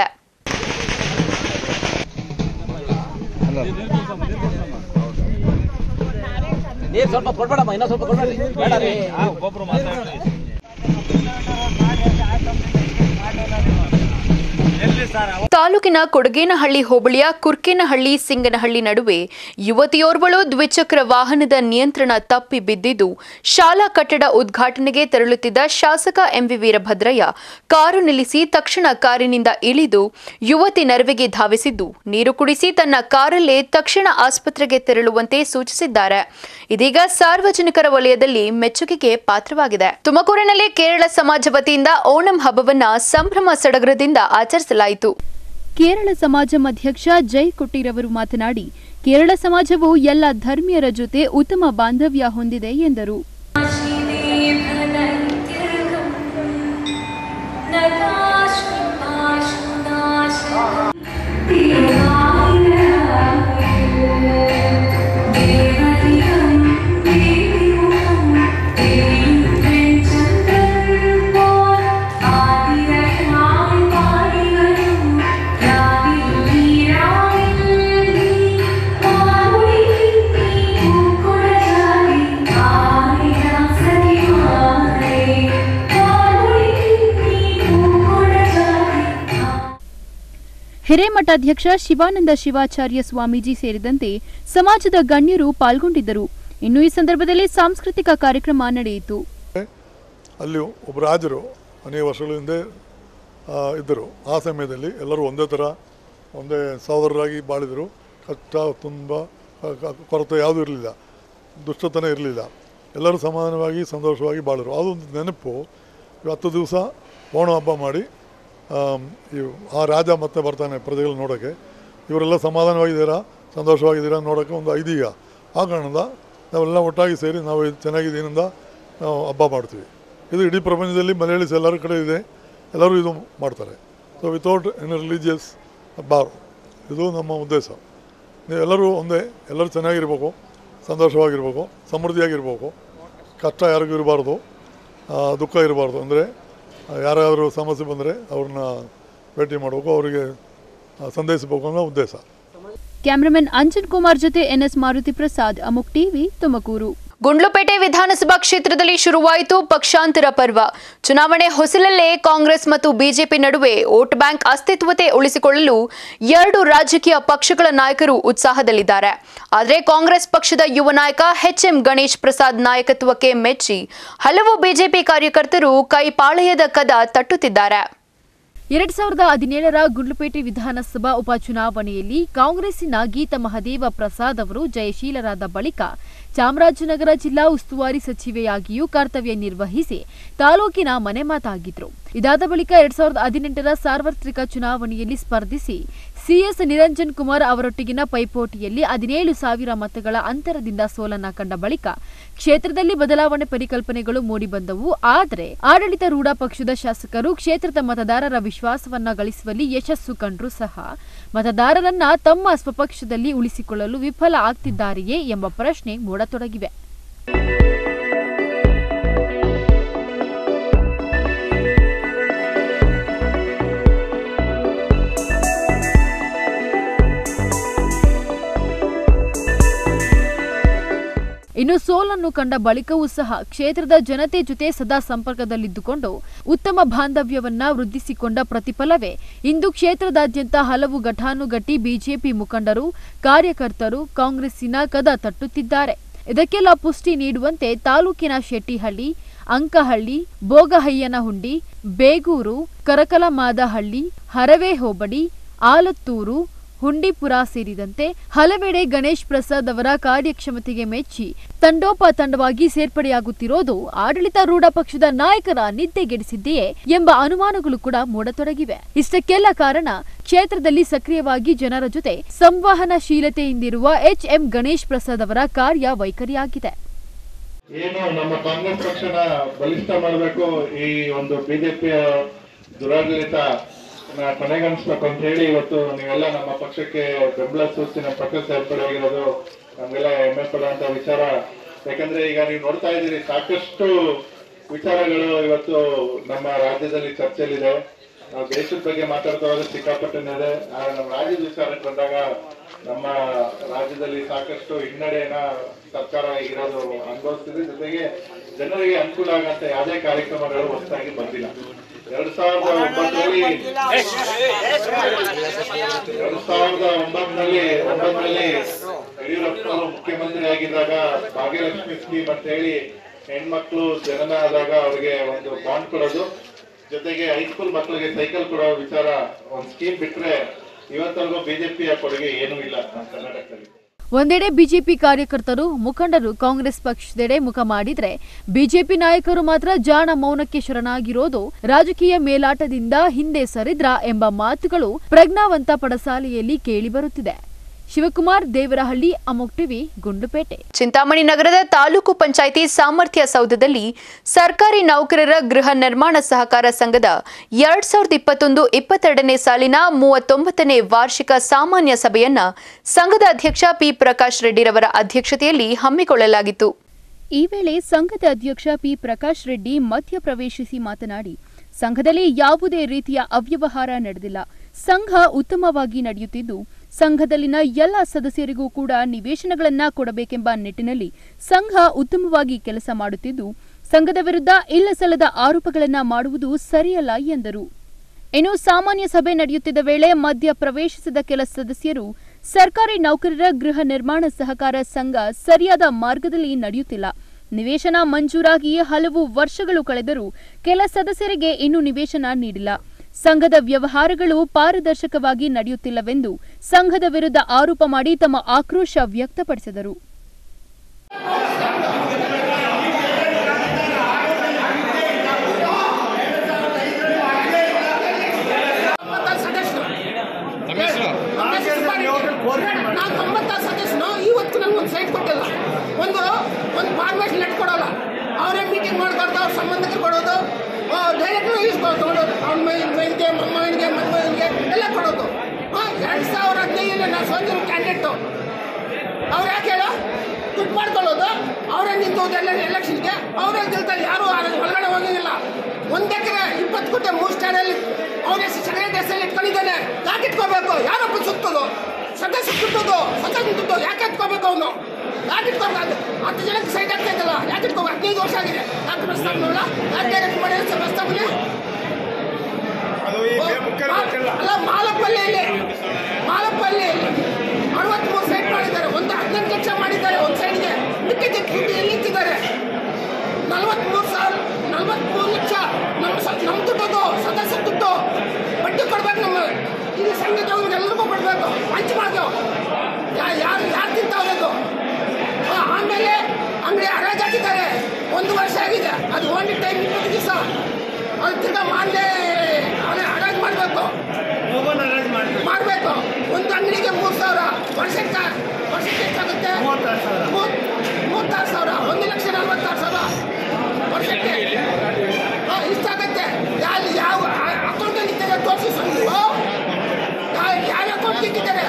ತಾಲೂಕಿನ ಕೊಡಗೇನಹಳ್ಳಿ ಹೋಬಳಿಯ ಕುರ್ಕೇನಹಳ್ಳಿ ಸಿಂಗನಹಳ್ಳಿ ನಡುವೆ ಯುವತಿಯೋರ್ವಳು ದ್ವಿಚಕ್ರ ವಾಹನದ ನಿಯಂತ್ರಣ ತಪ್ಪಿ ಬಿದ್ದಿದ್ದು ಶಾಲಾ ಕಟ್ಟಡ ಉದ್ಘಾಟನೆಗೆ ತೆರಳುತ್ತಿದ್ದ ಶಾಸಕ ಎಂವಿ ವೀರಭದ್ರಯ್ಯ ಕಾರು ನಿಲ್ಲಿಸಿ ತಕ್ಷಣ ಕಾರಿನಿಂದ ಇಳಿದು ಯುವತಿ ನೆರವಿಗೆ ಧಾವಿಸಿದ್ದು ನೀರು ಕುಡಿಸಿ ತನ್ನ ಕಾರಲ್ಲೇ ತಕ್ಷಣ ಆಸ್ಪತ್ರೆಗೆ ತೆರಳುವಂತೆ ಸೂಚಿಸಿದ್ದಾರೆ ಇದೀಗ ಸಾರ್ವಜನಿಕರ ವಲಯದಲ್ಲಿ ಮೆಚ್ಚುಗೆಗೆ ಪಾತ್ರವಾಗಿದೆ ತುಮಕೂರಿನಲ್ಲಿ ಕೇರಳ ಸಮಾಜ ವತಿಯಿಂದ ಓಣಂ ಹಬ್ಬವನ್ನ ಸಂಭ್ರಮ ಸಡಗರದಿಂದ ಆಚರಿಸಲಾಯಿತು ಕೇರಳ ಸಮಾಜಂ ಅಧ್ಯಕ್ಷ ಜೈ ಕೊಟ್ಟಿರವರು ಮಾತನಾಡಿ ಕೇರಳ ಸಮಾಜವು ಎಲ್ಲ ಧರ್ಮೀಯರ ಜೊತೆ ಉತ್ತಮ ಬಾಂಧವ್ಯ ಹೊಂದಿದೆ ಎಂದರು ಹಿರೇಮಠಾಧ್ಯಕ್ಷ ಶಿವಾನಂದ ಶಿವಾಚಾರ್ಯ ಸ್ವಾಮೀಜಿ ಸೇರಿದಂತೆ ಸಮಾಜದ ಗಣ್ಯರು ಪಾಲ್ಗೊಂಡಿದ್ದರು ಇನ್ನು ಈ ಸಂದರ್ಭದಲ್ಲಿ ಸಾಂಸ್ಕೃತಿಕ ಕಾರ್ಯಕ್ರಮ ನಡೆಯಿತು ಅಲ್ಲಿ ಒಬ್ಬ ರಾಜರು ಅನೇಕ ವರ್ಷಗಳ ಹಿಂದೆ ಆ, ಇದ್ದರು ಆ ಸಮಯದಲ್ಲಿ ಎಲ್ಲರೂ ಒಂದೇ ಥರ ಒಂದೇ ಸಹೋದರರಾಗಿ ಬಾಳಿದರು ಕಷ್ಟ ತುಂಬ ಆ, ಕ- ಕೊರತೆ ಯಾವುದೂ ಇರಲಿಲ್ಲ ದುಷ್ಟತನ ಇರಲಿಲ್ಲ ಎಲ್ಲರೂ ಸಮಾನವಾಗಿ ಸಂತೋಷವಾಗಿ ಬಾಳರು ಅದೊಂದು ನೆನಪು ಹತ್ತು ದಿವಸ ಓಣ ಹಬ್ಬ ಮಾಡಿ ಆಮ್, ಇವ್- ಆ ರಾಜ ಮತ್ತೆ ಬರ್ತಾನೆ ಪ್ರಜೆಗಳು ನೋಡೋಕ್ಕೆ ಇವರೆಲ್ಲ ಸಮಾಧಾನವಾಗಿದ್ದೀರಾ ಸಂತೋಷವಾಗಿದ್ದೀರಾ ನೋಡೋಕ್ಕೆ ಒಂದು ಐದೀಗ ಆ ಕಾರಣದಿಂದ ನಾವೆಲ್ಲ ಒಟ್ಟಾಗಿ ಸೇರಿ ನಾವು ಇದು ಚೆನ್ನಾಗಿದ್ದೀನಿಂದ ನಾವು ಹಬ್ಬ ಮಾಡ್ತೀವಿ ಇದು ಇಡೀ ಪ್ರಪಂಚದಲ್ಲಿ ಮಲಯಾಳೀಸ್ ಎಲ್ಲರ ಕಡೆ ಇದೆ ಎಲ್ಲರೂ ಇದು ಮಾಡ್ತಾರೆ so without any religious bar ಇದು ನಮ್ಮ ಉದ್ದೇಶ ನೀವೆಲ್ಲರೂ ಒಂದೇ ಎಲ್ಲರೂ ಚೆನ್ನಾಗಿರ್ಬೇಕು ಸಂತೋಷವಾಗಿರ್ಬೇಕು ಸಮೃದ್ಧಿಯಾಗಿರ್ಬೇಕು ಕಷ್ಟ ಯಾರಿಗೂ ಇರಬಾರ್ದು ದುಃಖ ಇರಬಾರ್ದು ಅಂದರೆ ಯಾರಾದರೂ ಸಮಸ್ಯೆ ಬಂದರೆ ಅವ್ರನ್ನ ಭೇಟಿ ಮಾಡಬೇಕು ಅವರಿಗೆ ಆ, ಸಂದೇಶಿಸಬೇಕು ಅನ್ನೋ ಉದ್ದೇಶ ಕ್ಯಾಮರಾಮನ್ ಅಂಜನ್ ಕುಮಾರ್ ಜೊತೆ ಎನ್ಎಸ್ ಮಾರುತಿ ಪ್ರಸಾದ್ ಅಮುಕ್ ಟಿವಿ ತುಮಕೂರು ಗುಂಡ್ಲುಪೇಟೆ ವಿಧಾನಸಭಾ ಕ್ಷೇತ್ರದಲ್ಲಿ ಶುರುವಾಯಿತು ಪಕ್ಷಾಂತರ ಪರ್ವ ಚುನಾವಣೆ ಹೊಸಲಲ್ಲೇ ಕಾಂಗ್ರೆಸ್ ಮತ್ತು ಬಿಜೆಪಿ ನಡುವೆ ವೋಟ್ ಬ್ಯಾಂಕ್ ಅಸ್ತಿತ್ವತೆ ಉಳಿಸಿಕೊಳ್ಳಲು ಎರಡು ರಾಜಕೀಯ ಪಕ್ಷಗಳ ನಾಯಕರು ಉತ್ಸಾಹದಲ್ಲಿದ್ದಾರೆ ಆದರೆ ಕಾಂಗ್ರೆಸ್ ಪಕ್ಷದ ಯುವ ನಾಯಕ ಎಚ್ಎಂ ಗಣೇಶ್ ಪ್ರಸಾದ್ ನಾಯಕತ್ವಕ್ಕೆ ಮೆಚ್ಚಿ ಹಲವು ಬಿಜೆಪಿ ಕಾರ್ಯಕರ್ತರು ಕೈಪಾಳಯದ ಕದ ತಟ್ಟುತ್ತಿದ್ದಾರೆ ಎರಡ್ ಸಾವಿರದ ಹದಿನೇಳರ ಗುಂಡ್ಲುಪೇಟೆ ವಿಧಾನಸಭಾ ಉಪಚುನಾವಣೆಯಲ್ಲಿ ಕಾಂಗ್ರೆಸ್ಸಿನ ಗೀತ ಮಹದೇವ ಪ್ರಸಾದ್ ಅವರು ಜಯಶೀಲರಾದ ಬಳಿಕ ಚಾಮರಾಜನಗರ ಜಿಲ್ಲಾ ಉಸ್ತುವಾರಿ ಸಚಿವೆಯಾಗಿಯೂ ಕರ್ತವ್ಯ ನಿರ್ವಹಿಸಿ ತಾಲೂಕಿನ ಮನೆ ಮಾತಾಗಿದ್ರು ಇದಾದ ಬಳಿಕ ಎರಡ್ ಸಾವಿರದ ಹದಿನೆಂಟರ ಸಾರ್ವತ್ರಿಕ ಚುನಾವಣೆಯಲ್ಲಿ ಸ್ಪರ್ಧಿಸಿ ಸಿಎಸ್ ನಿರಂಜನ್ ಕುಮಾರ್ ಅವರೊಟ್ಟಿಗಿನ ಪೈಪೋಟಿಯಲ್ಲಿ ಹದಿನೇಳು ಸಾವಿರ ಮತಗಳ ಅಂತರದಿಂದ ಸೋಲನ್ನ ಕಂಡ ಬಳಿಕ ಕ್ಷೇತ್ರದಲ್ಲಿ ಬದಲಾವಣೆ ಪರಿಕಲ್ಪನೆಗಳು ಮೂಡಿಬಂದವು ಆದರೆ ಆಡಳಿತಾರೂಢ ಪಕ್ಷದ ಶಾಸಕರು ಕ್ಷೇತ್ರದ ಮತದಾರರ ವಿಶ್ವಾಸವನ್ನ ಗಳಿಸುವಲ್ಲಿ ಯಶಸ್ಸು ಕಂಡ್ರೂ ಸಹ ಮತದಾರರನ್ನ ತಮ್ಮ ಸ್ವಪಕ್ಷದಲ್ಲಿ ಉಳಿಸಿಕೊಳ್ಳಲು ವಿಫಲ ಆಗ್ತಿದ್ದಾರೆಯೇ ಎಂಬ ಪ್ರಶ್ನೆ ಮೂಡತೊಡಗಿವೆ ಇನ್ನು ಸೋಲನ್ನು ಕಂಡ ಬಳಿಕವೂ ಸಹ ಕ್ಷೇತ್ರದ ಜನತೆ ಜೊತೆ ಸದಾ ಸಂಪರ್ಕದಲ್ಲಿದ್ದುಕೊಂಡು ಉತ್ತಮ ಬಾಂಧವ್ಯವನ್ನ ವೃದ್ಧಿಸಿಕೊಂಡ ಪ್ರತಿಫಲವೇ ಇಂದು ಕ್ಷೇತ್ರದಾದ್ಯಂತ ಹಲವು ಘಟಾನುಘಟಿ ಬಿಜೆಪಿ ಮುಖಂಡರು ಕಾರ್ಯಕರ್ತರು ಕಾಂಗ್ರೆಸ್ಸಿನ ಕದ ತಟ್ಟುತ್ತಿದ್ದಾರೆ ಇದಕ್ಕೆಲ್ಲ ಪುಷ್ಟಿ ನೀಡುವಂತೆ ತಾಲೂಕಿನ ಶೆಟ್ಟಿಹಳ್ಳಿ ಅಂಕಹಳ್ಳಿ ಬೋಗಹಯ್ಯನಹುಂಡಿ ಬೇಗೂರು ಕರಕಲಮಾದಹಳ್ಳಿ ಹರವೆ ಹೋಬಳಿ ಆಲತ್ತೂರು ಹುಂಡಿಪುರ ಸೇರಿದಂತೆ ಹಲವೆಡೆ ಗಣೇಶ್ ಪ್ರಸಾದ್ ಅವರ ಕಾರ್ಯಕ್ಷಮತೆಗೆ ಮೆಚ್ಚಿ ತಂಡೋಪತಂಡವಾಗಿ ಸೇರ್ಪಡೆಯಾಗುತ್ತಿರೋದು ಆಡಳಿತಾರೂಢ ಪಕ್ಷದ ನಾಯಕರ ನಿದ್ದೆಗೆಡಿಸಿದೆಯೇ ಎಂಬ ಅನುಮಾನಗಳು ಕೂಡ ಮೂಡತೊಡಗಿವೆ ಇಷ್ಟಕ್ಕೆಲ್ಲ ಕಾರಣ ಕ್ಷೇತ್ರದಲ್ಲಿ ಸಕ್ರಿಯವಾಗಿ ಜನರ ಜೊತೆ ಸಂವಹನಶೀಲತೆಯಿಂದಿರುವ ಎಚ್ ಎಂ ಗಣೇಶ್ ಪ್ರಸಾದ್ ಅವರ ಕಾರ್ಯ ವೈಖರಿಯಾಗಿದೆ ಏನು ನಮ್ಮ ಕಾಂಗ್ರೆಸ್ ಪಕ್ಷನ ಬಲಿಷ್ಠ ಮಾಡಬೇಕು ಈ ಒಂದು ಬಿಜೆಪಿಯ ದುರಾಡಳಿತ ಕೊನೆಗಾಣಿಸ್ಬೇಕು ಅಂತ ಹೇಳಿ ಇವತ್ತು ನೀವೆಲ್ಲ ನಮ್ಮ ಪಕ್ಷಕ್ಕೆ ಬೆಂಬಲ ಸೂಚಿಸಿ ನಮ್ಮ ಪಕ್ಷ ಸೇರ್ಪಡೆಯಾಗಿರೋದು ನಮ್ಗೆಲ್ಲ ಹೆಮ್ಮೆ ಪಡುವಂತ ವಿಚಾರ ಯಾಕಂದ್ರೆ ಈಗ ನೀವು ನೋಡ್ತಾ ಇದ್ದೀರಿ ಸಾಕಷ್ಟು ವಿಚಾರಗಳು ಇವತ್ತು ನಮ್ಮ ರಾಜ್ಯದಲ್ಲಿ ಚರ್ಚೆಯಲ್ಲಿದೆ ನಾವು ದೇಶದ ಬಗ್ಗೆ ಮಾತಾಡ್ತಾ ಹೋದ್ರೆ ಸಿಕ್ಕಾಪಟ್ಟೆನೇ ಇದೆ ಆದ್ರೆ ನಮ್ಮ ರಾಜ್ಯದ ವಿಚಾರಕ್ಕೆ ಬಂದಾಗ ನಮ್ಮ ರಾಜ್ಯದಲ್ಲಿ ಸಾಕಷ್ಟು ಹಿನ್ನಡೆಯನ್ನ ಸರ್ಕಾರ ಇರೋದು ಅನುಭವಿಸ್ತಿದೆ ಜೊತೆಗೆ ಜನರಿಗೆ ಅನುಕೂಲ ಆಗಂತ ಯಾವುದೇ ಕಾರ್ಯಕ್ರಮಗಳು ಹೊಸದಾಗಿ ಬಂದಿಲ್ಲ ಎರಡ್ ಸಾವಿರದ ಒಂಬತ್ತರಲ್ಲಿ ಎರಡ್ ಸಾವಿರದ ಒಂಬತ್ತರಲ್ಲಿ ಒಂಬತ್ತರಲ್ಲಿ ಯಡಿಯೂರಪ್ಪನವರು ಮುಖ್ಯಮಂತ್ರಿ ಆಗಿದ್ದಾಗ ಭಾಗ್ಯಲಕ್ಷ್ಮಿ ಸ್ಕೀಮ್ ಅಂತ ಹೇಳಿ ಹೆಣ್ಮಕ್ಳು ಜನನ ಆದಾಗ ಅವ್ರಿಗೆ ಒಂದು ಬಾಂಡ್ ಕೊಡೋದು ಜೊತೆಗೆ ಹೈಸ್ಕೂಲ್ ಮಕ್ಕಳಿಗೆ ಸೈಕಲ್ ಕೊಡೋ ವಿಚಾರ ಒಂದು ಸ್ಕೀಮ್ ಬಿಟ್ರೆ ಇವತ್ತವರೆಗೂ ಬಿಜೆಪಿಯ ಕೊಡುಗೆ ಏನೂ ಇಲ್ಲ ನಮ್ಮ ಕರ್ನಾಟಕದಲ್ಲಿ ಒಂದೆಡೆ ಬಿಜೆಪಿ ಕಾರ್ಯಕರ್ತರು ಮುಖಂಡರು ಕಾಂಗ್ರೆಸ್ ಪಕ್ಷದೆಡೆ ಮುಖ ಮಾಡಿದ್ರೆ ಬಿಜೆಪಿ ನಾಯಕರು ಮಾತ್ರ ಜಾಣ ಮೌನಕ್ಕೆ ಶರಣಾಗಿರೋದು ರಾಜಕೀಯ ಮೇಲಾಟದಿಂದ ಹಿಂದೆ ಸರಿದ್ರ ಎಂಬ ಮಾತುಗಳು ಪ್ರಜ್ಞಾವಂತ ಪಡಸಾಲೆಯಲ್ಲಿ ಕೇಳಿಬರುತ್ತಿದೆ ಶಿವಕುಮಾರ್ ದೇವರಹಳ್ಳಿ ಅಮೋಕ್ ಟಿವಿ ಗುಂಡುಪೇಟೆ ಚಿಂತಾಮಣಿ ನಗರದ ತಾಲೂಕು ಪಂಚಾಯಿತಿ ಸಾಮರ್ಥ್ಯ ಸೌಧದಲ್ಲಿ ಸರ್ಕಾರಿ ನೌಕರರ ಗೃಹ ನಿರ್ಮಾಣ ಸಹಕಾರ ಸಂಘದ ಎರಡ್ ಸಾವಿರದ ಇಪ್ಪತ್ತೊಂದು ಇಪ್ಪತ್ತೆರಡನೇ ಸಾಲಿನ ಮೂವತ್ತೊಂಬತ್ತನೇ ವಾರ್ಷಿಕ ಸಾಮಾನ್ಯ ಸಭೆಯನ್ನ ಸಂಘದ ಅಧ್ಯಕ್ಷ ಪಿ ಪ್ರಕಾಶ್ ರೆಡ್ಡಿರವರ ಅಧ್ಯಕ್ಷತೆಯಲ್ಲಿ ಹಮ್ಮಿಕೊಳ್ಳಲಾಗಿತ್ತು ಈ ವೇಳೆ ಸಂಘದ ಅಧ್ಯಕ್ಷ ಪಿ ಪ್ರಕಾಶ್ ರೆಡ್ಡಿ ಮಧ್ಯಪ್ರವೇಶಿಸಿ ಮಾತನಾಡಿ ಸಂಘದಲ್ಲಿ ಯಾವುದೇ ರೀತಿಯ ಅವ್ಯವಹಾರ ನಡೆದಿಲ್ಲ ಸಂಘ ಉತ್ತಮವಾಗಿ ನಡೆಯುತ್ತಿದ್ದು ಸಂಘದಲ್ಲಿನ ಎಲ್ಲ ಸದಸ್ಯರಿಗೂ ಕೂಡ ನಿವೇಶನಗಳನ್ನ ಕೊಡಬೇಕೆಂಬ ನಿಟ್ಟಿನಲ್ಲಿ ಸಂಘ ಉತ್ತಮವಾಗಿ ಕೆಲಸ ಮಾಡುತ್ತಿದ್ದು ಸಂಘದ ವಿರುದ್ಧ ಇಲ್ಲಸಲ್ಲದ ಆರೋಪಗಳನ್ನ ಮಾಡುವುದು ಸರಿಯಲ್ಲ ಎಂದರು ಇನ್ನು ಸಾಮಾನ್ಯ ಸಭೆ ನಡೆಯುತ್ತಿದ್ದ ವೇಳೆ ಮಧ್ಯ ಪ್ರವೇಶಿಸಿದ ಕೆಲ ಸದಸ್ಯರು ಸರ್ಕಾರಿ ನೌಕರರ ಗೃಹ ನಿರ್ಮಾಣ ಸಹಕಾರ ಸಂಘ ಸರಿಯಾದ ಮಾರ್ಗದಲ್ಲಿ ನಡೆಯುತ್ತಿಲ್ಲ ನಿವೇಶನ ಮಂಜೂರಾಗಿ ಹಲವು ವರ್ಷಗಳು ಕಳೆದರೂ ಕೆಲ ಸದಸ್ಯರಿಗೆ ಇನ್ನೂ ನಿವೇಶನ ನೀಡಿಲ್ಲ ಸಂಘದ ವ್ಯವಹಾರಗಳು ಪಾರದರ್ಶಕವಾಗಿ ನಡೆಯುತ್ತಿಲ್ಲವೆಂದು ಸಂಘದ ವಿರುದ್ಧ ಆರೋಪ ಮಾಡಿ ತಮ್ಮ ಆಕ್ರೋಶ ವ್ಯಕ್ತಪಡಿಸಿದರು ನಾನು ತೊಂಬತ್ತಾರು ಸದಸ್ಯನು ಇವತ್ತು ನಂಗೆ ಒಂದು ಸೈಟ್ ಕೊಟ್ಟಿಲ್ಲ ಒಂದು ಒಂದು ಫಾರ್ಮೇಶನ್ ಲೆಟ್ ಕೊಡೋಲ್ಲ ಅವರೇ ಮೀಟಿಂಗ್ ಮಾಡ್ಕೊಡ್ತಾ ಅವ್ರ ಸಂಬಂಧಿಕರು ಕೊಡೋದು ಡೈರೆಕ್ಟ್ರು ಇಸ್ಕೊ ತೊಗೊಳೋದು ಅವ್ನ ಮೈನಿಗೆ ಮೊಮ್ಮಗನಿಗೆ ಮೊಮ್ಮಗನಿಗೆ ಎಲ್ಲ ಕೊಡೋದು ಎರಡು ಸಾವಿರ ಹದಿನೈದರಲ್ಲಿ ನಾನು ಸೋತಿರೋ ಕ್ಯಾಂಡಿಡೇಟು ಅವ್ರು ಯಾಕೆ ಹೇಳೋ ದುಡ್ಡು ಮಾಡ್ಕೊಳ್ಳೋದು ಅವರೇ ನಿಂತು ಎಲ್ಲ ಎಲೆಕ್ಷನ್ಗೆ ಅವರೇ ಗೆಲ್ತಾರೆ ಯಾರು ಒಳಗಡೆ ಹೋಗಿಲ್ಲ ಒಂದು ಎಕರೆ ಇಪ್ಪತ್ತು ಕೋಟಿ ಮೂರು ಸ್ಟಾರಲ್ಲಿ ಅವನ ಹೆಸರು ಸೆಕ್ರೆಟರಿ ಹೆಸರಲ್ಲಿ ಇಟ್ಕೊಂಡಿದ್ದಾನೆ ಯಾಕೆ ಇಟ್ಕೋಬೇಕು ಯಾರೊಬ್ಬ ಸುತ್ತೋದು ಸದಸ್ಯ ಸುತ್ತೋದು ಸದಸ್ಯ ಸುತ್ತೋದು ಯಾಕೆ ಇಟ್ಕೋಬೇಕು ಅವನು ಯಾಕೆ ಇಟ್ಕೋಬೇಕು ಹತ್ತು ಜನಕ್ಕೆ ಸೈಟ್ ಆಗ್ತಾ ಇದ್ದಲ್ಲ ಯಾಕೆ ಇಟ್ಕೋಬೇಕು ಹದಿನೈದು ವರ್ಷ ಆಗಿದೆ ಯಾಕೆ ಪ್ರಸ್ತಾವ ನೋಡ ಯಾಕೆ ಡೈರೆಕ್ಟ್ ಮಾಡಿ ಪ್ರಸ್ತಾವನೆ ಅಲ್ಲ ಮಾಲಪಲ್ಲಿಯಲ್ಲಿ ಮಾಲಪಲ್ಲಿಯಲ್ಲಿ ಅರವತ್ಮೂರು ಸೈಟ್ ಮಾಡಿದ್ದಾರೆ ಒಂದು ಹದಿನೆಂಟು ಲಕ್ಷ ಮಾಡಿದ್ದಾರೆ ಒಂದು ಸೈಡ್ಗೆ ಮಿಕ್ಕಿದ ದುಡ್ಡು ಎಲ್ಲಿ ಇಟ್ಟಿದ್ದಾರೆ ನಲ್ವತ್ಮೂರು ಸಾವಿರ ನಲ್ವತ್ಮೂರು ಲಕ್ಷ ನಮ್ಮ ಸ- ನಮ್ಮ ದುಡ್ಡದು ಸದಸ್ಯ ದುಡ್ಡು ಬಡ್ಡಿ ಕೊಡ್ಬೇಕು ನಮ್ಮ ಇದು ಸಂಘದವ್ರಿಗೆ ಎಲ್ರಿಗೂ ಕೊಡಬೇಕು ಹಂಚ್ ಮಾಡ್ತೇವೆ ಯಾರು ಯಾರು ತಿಂತಾವ್ರೆ ಅದು ಆ, ಆಮೇಲೆ ಅಂಗಡಿ ಹರಾಜ್ ಹಾಕಿದ್ದಾರೆ ಒಂದು ವರ್ಷ ಆಗಿದೆ ಅದು ಓನ್ಲಿ ಟೈಮ್ ಇಪ್ಪತ್ತು ದಿವಸ ಅದು ತಿರ್ಗಾ ಮಾಡಲೇ ಹರಾಜ್ ಮಾಡಬೇಕು ಮಾಡಬೇಕು ಒಂದು ಅಂಗಡಿಗೆ ಮೂರು ಸಾವಿರ ವರ್ಷಕ್ಕೆ ವರ್ಷಕ್ಕೆ ಎಷ್ಟಾಗುತ್ತೆ ಮೂವತ್- ಮೂವತ್ತಾರು ಸಾವಿರ ಒಂದು ಲಕ್ಷ ನಲ್ವತ್ತಾರು ಸಾವಿರ ವರ್ಷಕ್ಕೆ ಹಾಂ ಇಷ್ಟಾಗತ್ತೆ ಯಾರು ಯಾವ ಅಕೌಂಟಲ್ಲಿ ಇದ್ದಾರೆ ತೋರಿಸಿ ಸರ್ ನೀವು ಯಾ- ಯಾರ ಅಕೌಂಟ್ ಇಟ್ಟಿದ್ದಾರೆ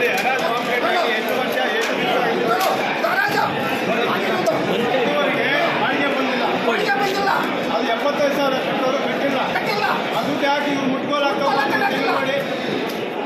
ಹರಾಜು ಆಗಿರೋದು. ಬಾಡಿಗೆ ಬಂದಿಲ್ಲ ಅದು ಎಪ್ಪತ್ತೈದು ಸಾವಿರ ಕಟ್ಟಿಲ್ಲ ಕಟ್ಟಿಲ್ಲ ಅದು ಯಾಕೆ ಇವ್ರು ಮುಟ್ಕೋಲಾಕ ಮುಟ್ಕೊಳಕ್ಕೆ ಕಟ್ಟಿಲ್ಲ.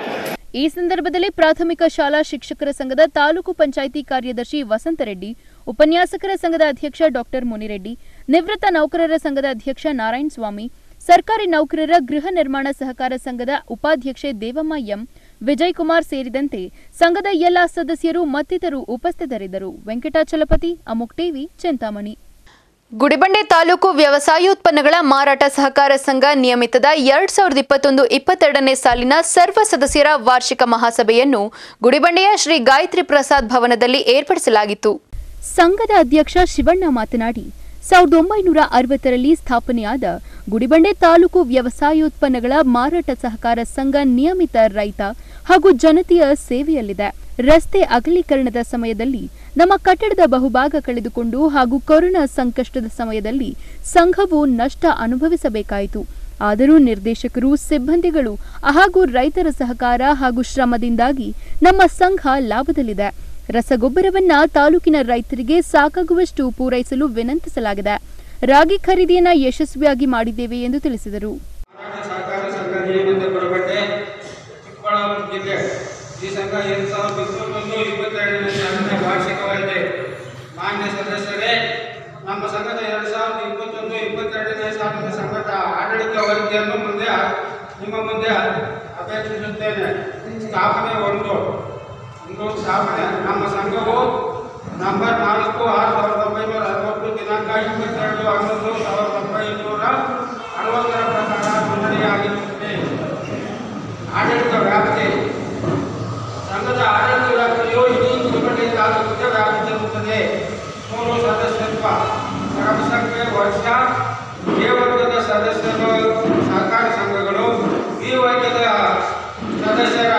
ಈ ಸಂದರ್ಭದಲ್ಲಿ ಪ್ರಾಥಮಿಕ ಶಾಲಾ ಶಿಕ್ಷಕರ ಸಂಘದ ತಾಲೂಕು ಪಂಚಾಯಿತಿ ಕಾರ್ಯದರ್ಶಿ ವಸಂತರೆಡ್ಡಿ ಉಪನ್ಯಾಸಕರ ಸಂಘದ ಅಧ್ಯಕ್ಷ ಡಾಕ್ಟರ್ ಮುನಿರೆಡ್ಡಿ ನಿವೃತ್ತ ನೌಕರರ ಸಂಘದ ಅಧ್ಯಕ್ಷ ನಾರಾಯಣ ಸ್ವಾಮಿ ಸರ್ಕಾರಿ ನೌಕರರ ಗೃಹ ನಿರ್ಮಾಣ ಸಹಕಾರ ಸಂಘದ ಉಪಾಧ್ಯಕ್ಷೆ ದೇವಮ್ಮ ಎಂ ವಿಜಯ್ ಕುಮಾರ್ ಸೇರಿದಂತೆ ಸಂಘದ ಎಲ್ಲಾ ಸದಸ್ಯರು ಮತ್ತಿತರರು ಉಪಸ್ಥಿತರಿದ್ದರು ವೆಂಕಟಾಚಲಪತಿ ಅಮುಕ್ ಟಿವಿ ಚಿಂತಾಮಣಿ ಗುಡಿಬಂಡೆ ತಾಲೂಕು ವ್ಯವಸಾಯೋತ್ಪನ್ನಗಳ ಮಾರಾಟ ಸಹಕಾರ ಸಂಘ ನಿಯಮಿತದ ಎರಡ್ ಸಾವಿರದ ಇಪ್ಪತ್ತೊಂದು ಇಪ್ಪತ್ತೆರಡನೇ ಸಾಲಿನ ಸರ್ವ ಸದಸ್ಯರ ವಾರ್ಷಿಕ ಮಹಾಸಭೆಯನ್ನು ಗುಡಿಬಂಡೆಯ ಶ್ರೀ ಗಾಯತ್ರಿ ಪ್ರಸಾದ್ ಭವನದಲ್ಲಿ ಏರ್ಪಡಿಸಲಾಗಿತ್ತು ಸಂಘದ ಅಧ್ಯಕ್ಷ ಶಿವಣ್ಣ ಮಾತನಾಡಿ ಸಾವಿರದ ಒಂಬೈನೂರ ಅರವತ್ತರಲ್ಲಿ ಸ್ಥಾಪನೆಯಾದ ಗುಡಿಬಂಡೆ ತಾಲೂಕು ವ್ಯವಸಾಯೋತ್ಪನ್ನಗಳ ಮಾರಾಟ ಸಹಕಾರ ಸಂಘ ನಿಯಮಿತ ರೈತ ಹಾಗೂ ಜನತೆಯ ಸೇವೆಯಲ್ಲಿದೆ ರಸ್ತೆ ಅಗಲೀಕರಣದ ಸಮಯದಲ್ಲಿ ನಮ್ಮ ಕಟ್ಟಡದ ಬಹುಭಾಗ ಕಳೆದುಕೊಂಡು ಹಾಗೂ ಕೊರೋನಾ ಸಂಕಷ್ಟದ ಸಮಯದಲ್ಲಿ ಸಂಘವು ನಷ್ಟ ಅನುಭವಿಸಬೇಕಾಯಿತು ಆದರೂ ನಿರ್ದೇಶಕರು ಸಿಬ್ಬಂದಿಗಳು ಹಾಗೂ ರೈತರ ಸಹಕಾರ ಹಾಗೂ ಶ್ರಮದಿಂದಾಗಿ ನಮ್ಮ ಸಂಘ ಲಾಭದಲ್ಲಿದೆ ರಸಗೊಬ್ಬರವನ್ನ ತಾಲೂಕಿನ ರೈತರಿಗೆ ಸಾಕಾಗುವಷ್ಟು ಪೂರೈಸಲು ವಿನಂತಿಸಲಾಗಿದೆ ರಾಗಿ ಖರೀದಿಯನ್ನ ಯಶಸ್ವಿಯಾಗಿ ಮಾಡಿದ್ದೇವೆ ಎಂದು ತಿಳಿಸಿದರು ಸಹಕಾರ ಸಂಘ ನಿಯಮಿತ ಗುಡಿಬಂಡೆ ಚಿಕ್ಕಬಳ್ಳಾಪುರ ಜಿಲ್ಲೆ ಈ ಸಂಘ ಎರಡು ಸಾವಿರದ ಇಪ್ಪತ್ತೊಂದು ಇಪ್ಪತ್ತೆರಡನೇ ಸಾಲಿನ ವಾರ್ಷಿಕವಾಗಿದೆ ಮಾನ್ಯ ಸದಸ್ಯರೇ ನಮ್ಮ ಸಂಘದ ಎರಡು ಸಾವಿರದ ಇಪ್ಪತ್ತೊಂದು ಇಪ್ಪತ್ತೆರಡನೇ ಸಾಲಿನ ಸಂಘದ ಆಡಳಿತ ವರದಿಯನ್ನು ಮುಂದೆ ನಿಮ್ಮ ಮುಂದೆ ಅಪೇಕ್ಷಿಸುತ್ತೇನೆ ಸ್ಥಾಪನೆ ಒಂದು ಒಂದು ಸ್ಥಾಪನೆ ನಮ್ಮ ಸಂಘವು ನಂಬರ್ ನಾಲ್ಕು ಆರು ಸಾವಿರದ ಒಂಬೈನೂರ ಅರವತ್ತು ದಿನಾಂಕ ಇಪ್ಪತ್ತೆರಡು ಹನ್ನೊಂದು ಸಾವಿರದ ಒಂಬೈನೂರ ಅರವತ್ತರ ಪ್ರಕಾರ ನೋಂದಣಿಯಾಗಿರುತ್ತದೆ ಆಡಳಿತ ವ್ಯಾಪ್ತಿ ಸಂಘದ ಆಡಳಿತ ವ್ಯಾಪ್ತಿಯು ಇಡೀ ಗುಡಿಬಂಡೆ ತಾಲೂಕಿಗೆ ವ್ಯಾಪಿಸಿರುತ್ತದೆ ಮೂರು ಸದಸ್ಯತ್ವ ಕ್ರಮ ಸಂಖ್ಯೆ ವರ್ಷ ಎ ವರ್ಗದ ಸದಸ್ಯರು ಸಹಕಾರ ಸಂಘಗಳು ಬಿ ವರ್ಗದ ಸದಸ್ಯರ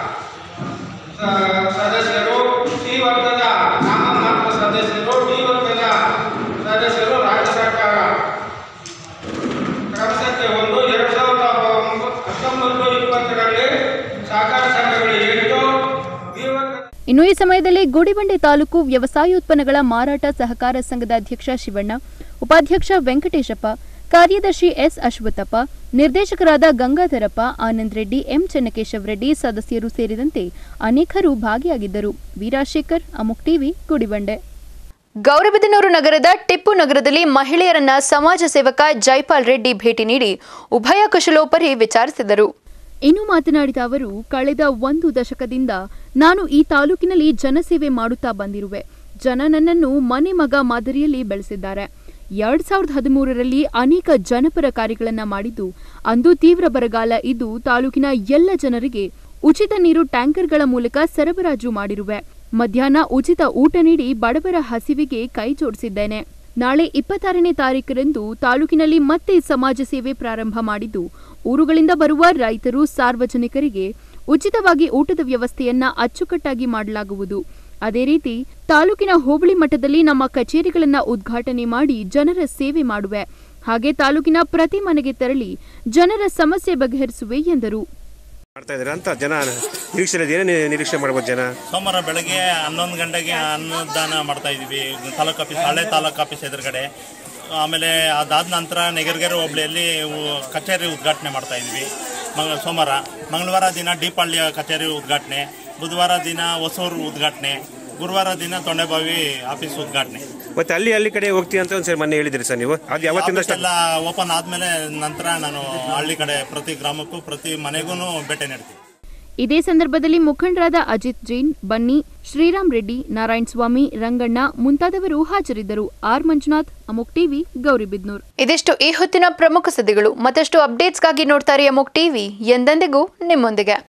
ಸ- ಸದಸ್ಯರು ಸಿ ವರ್ಗದ ನಾಮಮಾತ್ರ ಸದಸ್ಯರು ಡಿ ವರ್ಗದ ಸದಸ್ಯರು ರಾಜ್ಯ ಸರ್ಕಾರ ಕ್ರಮ ಸಂಖ್ಯೆ ಒಂದು ಎರಡು ಸಾವಿರದ ಒಂಬ- ಹತ್ತೊಂಬತ್ತು ಇಪ್ಪತ್ತರಲ್ಲಿ ಸಹಕಾರ ಸಂಘಗಳು ಎಂಟು ಬಿ ವರ್ಗದ ಇನ್ನು ಈ ಸಮಯದಲ್ಲಿ ಗುಡಿಬಂಡೆ ತಾಲೂಕು ವ್ಯವಸಾಯೋತ್ಪನ್ನಗಳ ಮಾರಾಟ ಸಹಕಾರ ಸಂಘದ ಅಧ್ಯಕ್ಷ ಶಿವಣ್ಣ ಉಪಾಧ್ಯಕ್ಷ ವೆಂಕಟೇಶಪ್ಪ ಕಾರ್ಯದರ್ಶಿ ಎಸ್ ಅಶ್ವಥಪ್ಪ ನಿರ್ದೇಶಕರಾದ ಗಂಗಾಧರಪ್ಪ ಆನಂದ್ ರೆಡ್ಡಿ ಎಂ ಚೆನ್ನಕೇಶವ ರೆಡ್ಡಿ ಸದಸ್ಯರು ಸೇರಿದಂತೆ ಅನೇಕರು ಭಾಗಿಯಾಗಿದ್ದರು ವೀರಾಶೇಖರ್ ಅಮುಕ್ ಟಿವಿ ಗುಡಿಬಂಡೆ ಗೌರಬಿದನೂರು ನಗರದ ಟಿಪ್ಪು ನಗರದಲ್ಲಿ ಮಹಿಳೆಯರನ್ನ ಸಮಾಜ ಸೇವಕ ಜೈಪಾಲ್ ರೆಡ್ಡಿ ಭೇಟಿ ನೀಡಿ ಉಭಯ ಕುಶಲೋಪರಿ ವಿಚಾರಿಸಿದರು ಇನ್ನು ಮಾತನಾಡಿದ ಅವರು ಕಳೆದ ಒಂದು ದಶಕದಿಂದ ನಾನು ಈ ತಾಲೂಕಿನಲ್ಲಿ ಜನಸೇವೆ ಮಾಡುತ್ತಾ ಬಂದಿರುವೆ ಜನ ನನ್ನನ್ನು ಮನೆ ಮಗ ಮಾದರಿಯಲ್ಲಿ ಬೆಳೆಸಿದ್ದಾರೆ ಎರಡ್ ಸಾವಿರದ ಹದಿಮೂರರಲ್ಲಿ ಅನೇಕ ಜನಪರ ಕಾರ್ಯಗಳನ್ನ ಮಾಡಿದ್ದು ಅಂದು ತೀವ್ರ ಬರಗಾಲ ಇದ್ದು ತಾಲೂಕಿನ ಎಲ್ಲ ಜನರಿಗೆ ಉಚಿತ ನೀರು ಟ್ಯಾಂಕರ್ಗಳ ಮೂಲಕ ಸರಬರಾಜು ಮಾಡಿರುವೆ ಮಧ್ಯಾಹ್ನ ಉಚಿತ ಊಟ ನೀಡಿ ಬಡವರ ಹಸಿವಿಗೆ ಕೈ ಜೋಡಿಸಿದ್ದೇನೆ ನಾಳೆ ಇಪ್ಪತ್ತಾರನೇ ತಾರೀಕರಂದು ತಾಲೂಕಿನಲ್ಲಿ ಮತ್ತೆ ಸಮಾಜ ಸೇವೆ ಪ್ರಾರಂಭ ಮಾಡಿದ್ದು ಊರುಗಳಿಂದ ಬರುವ ರೈತರು ಸಾರ್ವಜನಿಕರಿಗೆ ಉಚಿತವಾಗಿ ಊಟದ ವ್ಯವಸ್ಥೆಯನ್ನ ಅಚ್ಚುಕಟ್ಟಾಗಿ ಮಾಡಲಾಗುವುದು ಅದೇ ರೀತಿ ತಾಲೂಕಿನ ಹೋಬಳಿ ಮಟ್ಟದಲ್ಲಿ ನಮ್ಮ ಕಚೇರಿಗಳನ್ನ ಉದ್ಘಾಟನೆ ಮಾಡಿ ಜನರ ಸೇವೆ ಮಾಡುವೆ ಹಾಗೆ ತಾಲೂಕಿನ ಪ್ರತಿ ಮನೆಗೆ ತೆರಳಿ ಜನರ ಸಮಸ್ಯೆ ಬಗೆಹರಿಸುವೆ ಎಂದರು ಮಾಡ್ತಾ ಇದ್ದಾರೆ ಅಂತ ಜನ ನಿರೀಕ್ಷೆ ಇದೆ ಏನೇ ನಿರೀಕ್ಷೆ ಮಾಡ್ಬೋದು ಜನ ಸೋಮವಾರ ಬೆಳಗ್ಗೆ ಹನ್ನೊಂದು ಗಂಟೆಗೆ ಅನ್ನದಾನ ಮಾಡ್ತಾ ಇದ್ವಿ ತಾಲೂಕು ಆಫೀಸ್ ಹಳೆ ತಾಲೂಕು ಆಫೀಸ್ ಎದುರುಗಡೆ ಆಮೇಲೆ ಅದಾದ ನಂತರ ನೆಗರ್ಗೆರೆ ಹೋಬಳಿಯಲ್ಲಿ ಉ- ಕಚೇರಿ ಉದ್ಘಾಟನೆ ಮಾಡ್ತಾ ಇದ್ವಿ ಮಂಗ ಸೋಮವಾರ ಮಂಗಳವಾರ ದಿನ ಡಿಪಾಳ್ಯ ಕಚೇರಿ ಉದ್ಘಾಟನೆ ಬುಧವಾರ ದಿನ ಹೊಸೂರು ಉದ್ಘಾಟನೆ ಗುರುವಾರ ದಿನ ತೊಂಡೆಬಾವಿ ಆಫೀಸ್ ಉದ್ಘಾಟನೆ ಮತ್ತೆ ಅಲ್ಲಿ ಅಲ್ಲಿ ಕಡೆ ಹೋಗ್ತೀನಿ ಅಂತ ಒಂದ್ಸರಿ ಮೊನ್ನೆ ಹೇಳಿದ್ರಿ ಸರ್ ನೀವು ಅದು ಯಾವತ್ತಿಂದ ಆಫೀಸ್ ಎಲ್ಲ ಓಪನ್ ಆದ್ಮೇಲೆ ನಂತರ ನಾನು ಹಳ್ಳಿ ಕಡೆ ಪ್ರತಿ ಗ್ರಾಮಕ್ಕೂ ಪ್ರತಿ ಮನೆಗೂ ಭೇಟಿ ನೀಡ್ತೀನಿ ಇದೇ ಸಂದರ್ಭದಲ್ಲಿ ಮುಖಂಡರಾದ ಅಜಿತ್ ಜೈನ್ ಬನ್ನಿ ಶ್ರೀರಾಮ್ ರೆಡ್ಡಿ ನಾರಾಯಣ ಸ್ವಾಮಿ ರಂಗಣ್ಣ ಮುಂತಾದವರು ಹಾಜರಿದ್ದರು ಆರ್ ಮಂಜುನಾಥ್ ಅಮುಕ್ ಟಿವಿ ಗೌರಿಬಿದ್ನೂರ್ ಇದಿಷ್ಟು ಈ ಹೊತ್ತಿನ ಪ್ರಮುಖ ಸುದ್ದಿಗಳು ಮತ್ತಷ್ಟು ಅಪ್ಡೇಟ್ಸ್ಗಾಗಿ ನೋಡ್ತಾರೆ ಅಮುಕ್ ಟಿವಿ ಎಂದೆಂದಿಗೂ ನಿಮ್ಮೊಂದಿಗೆ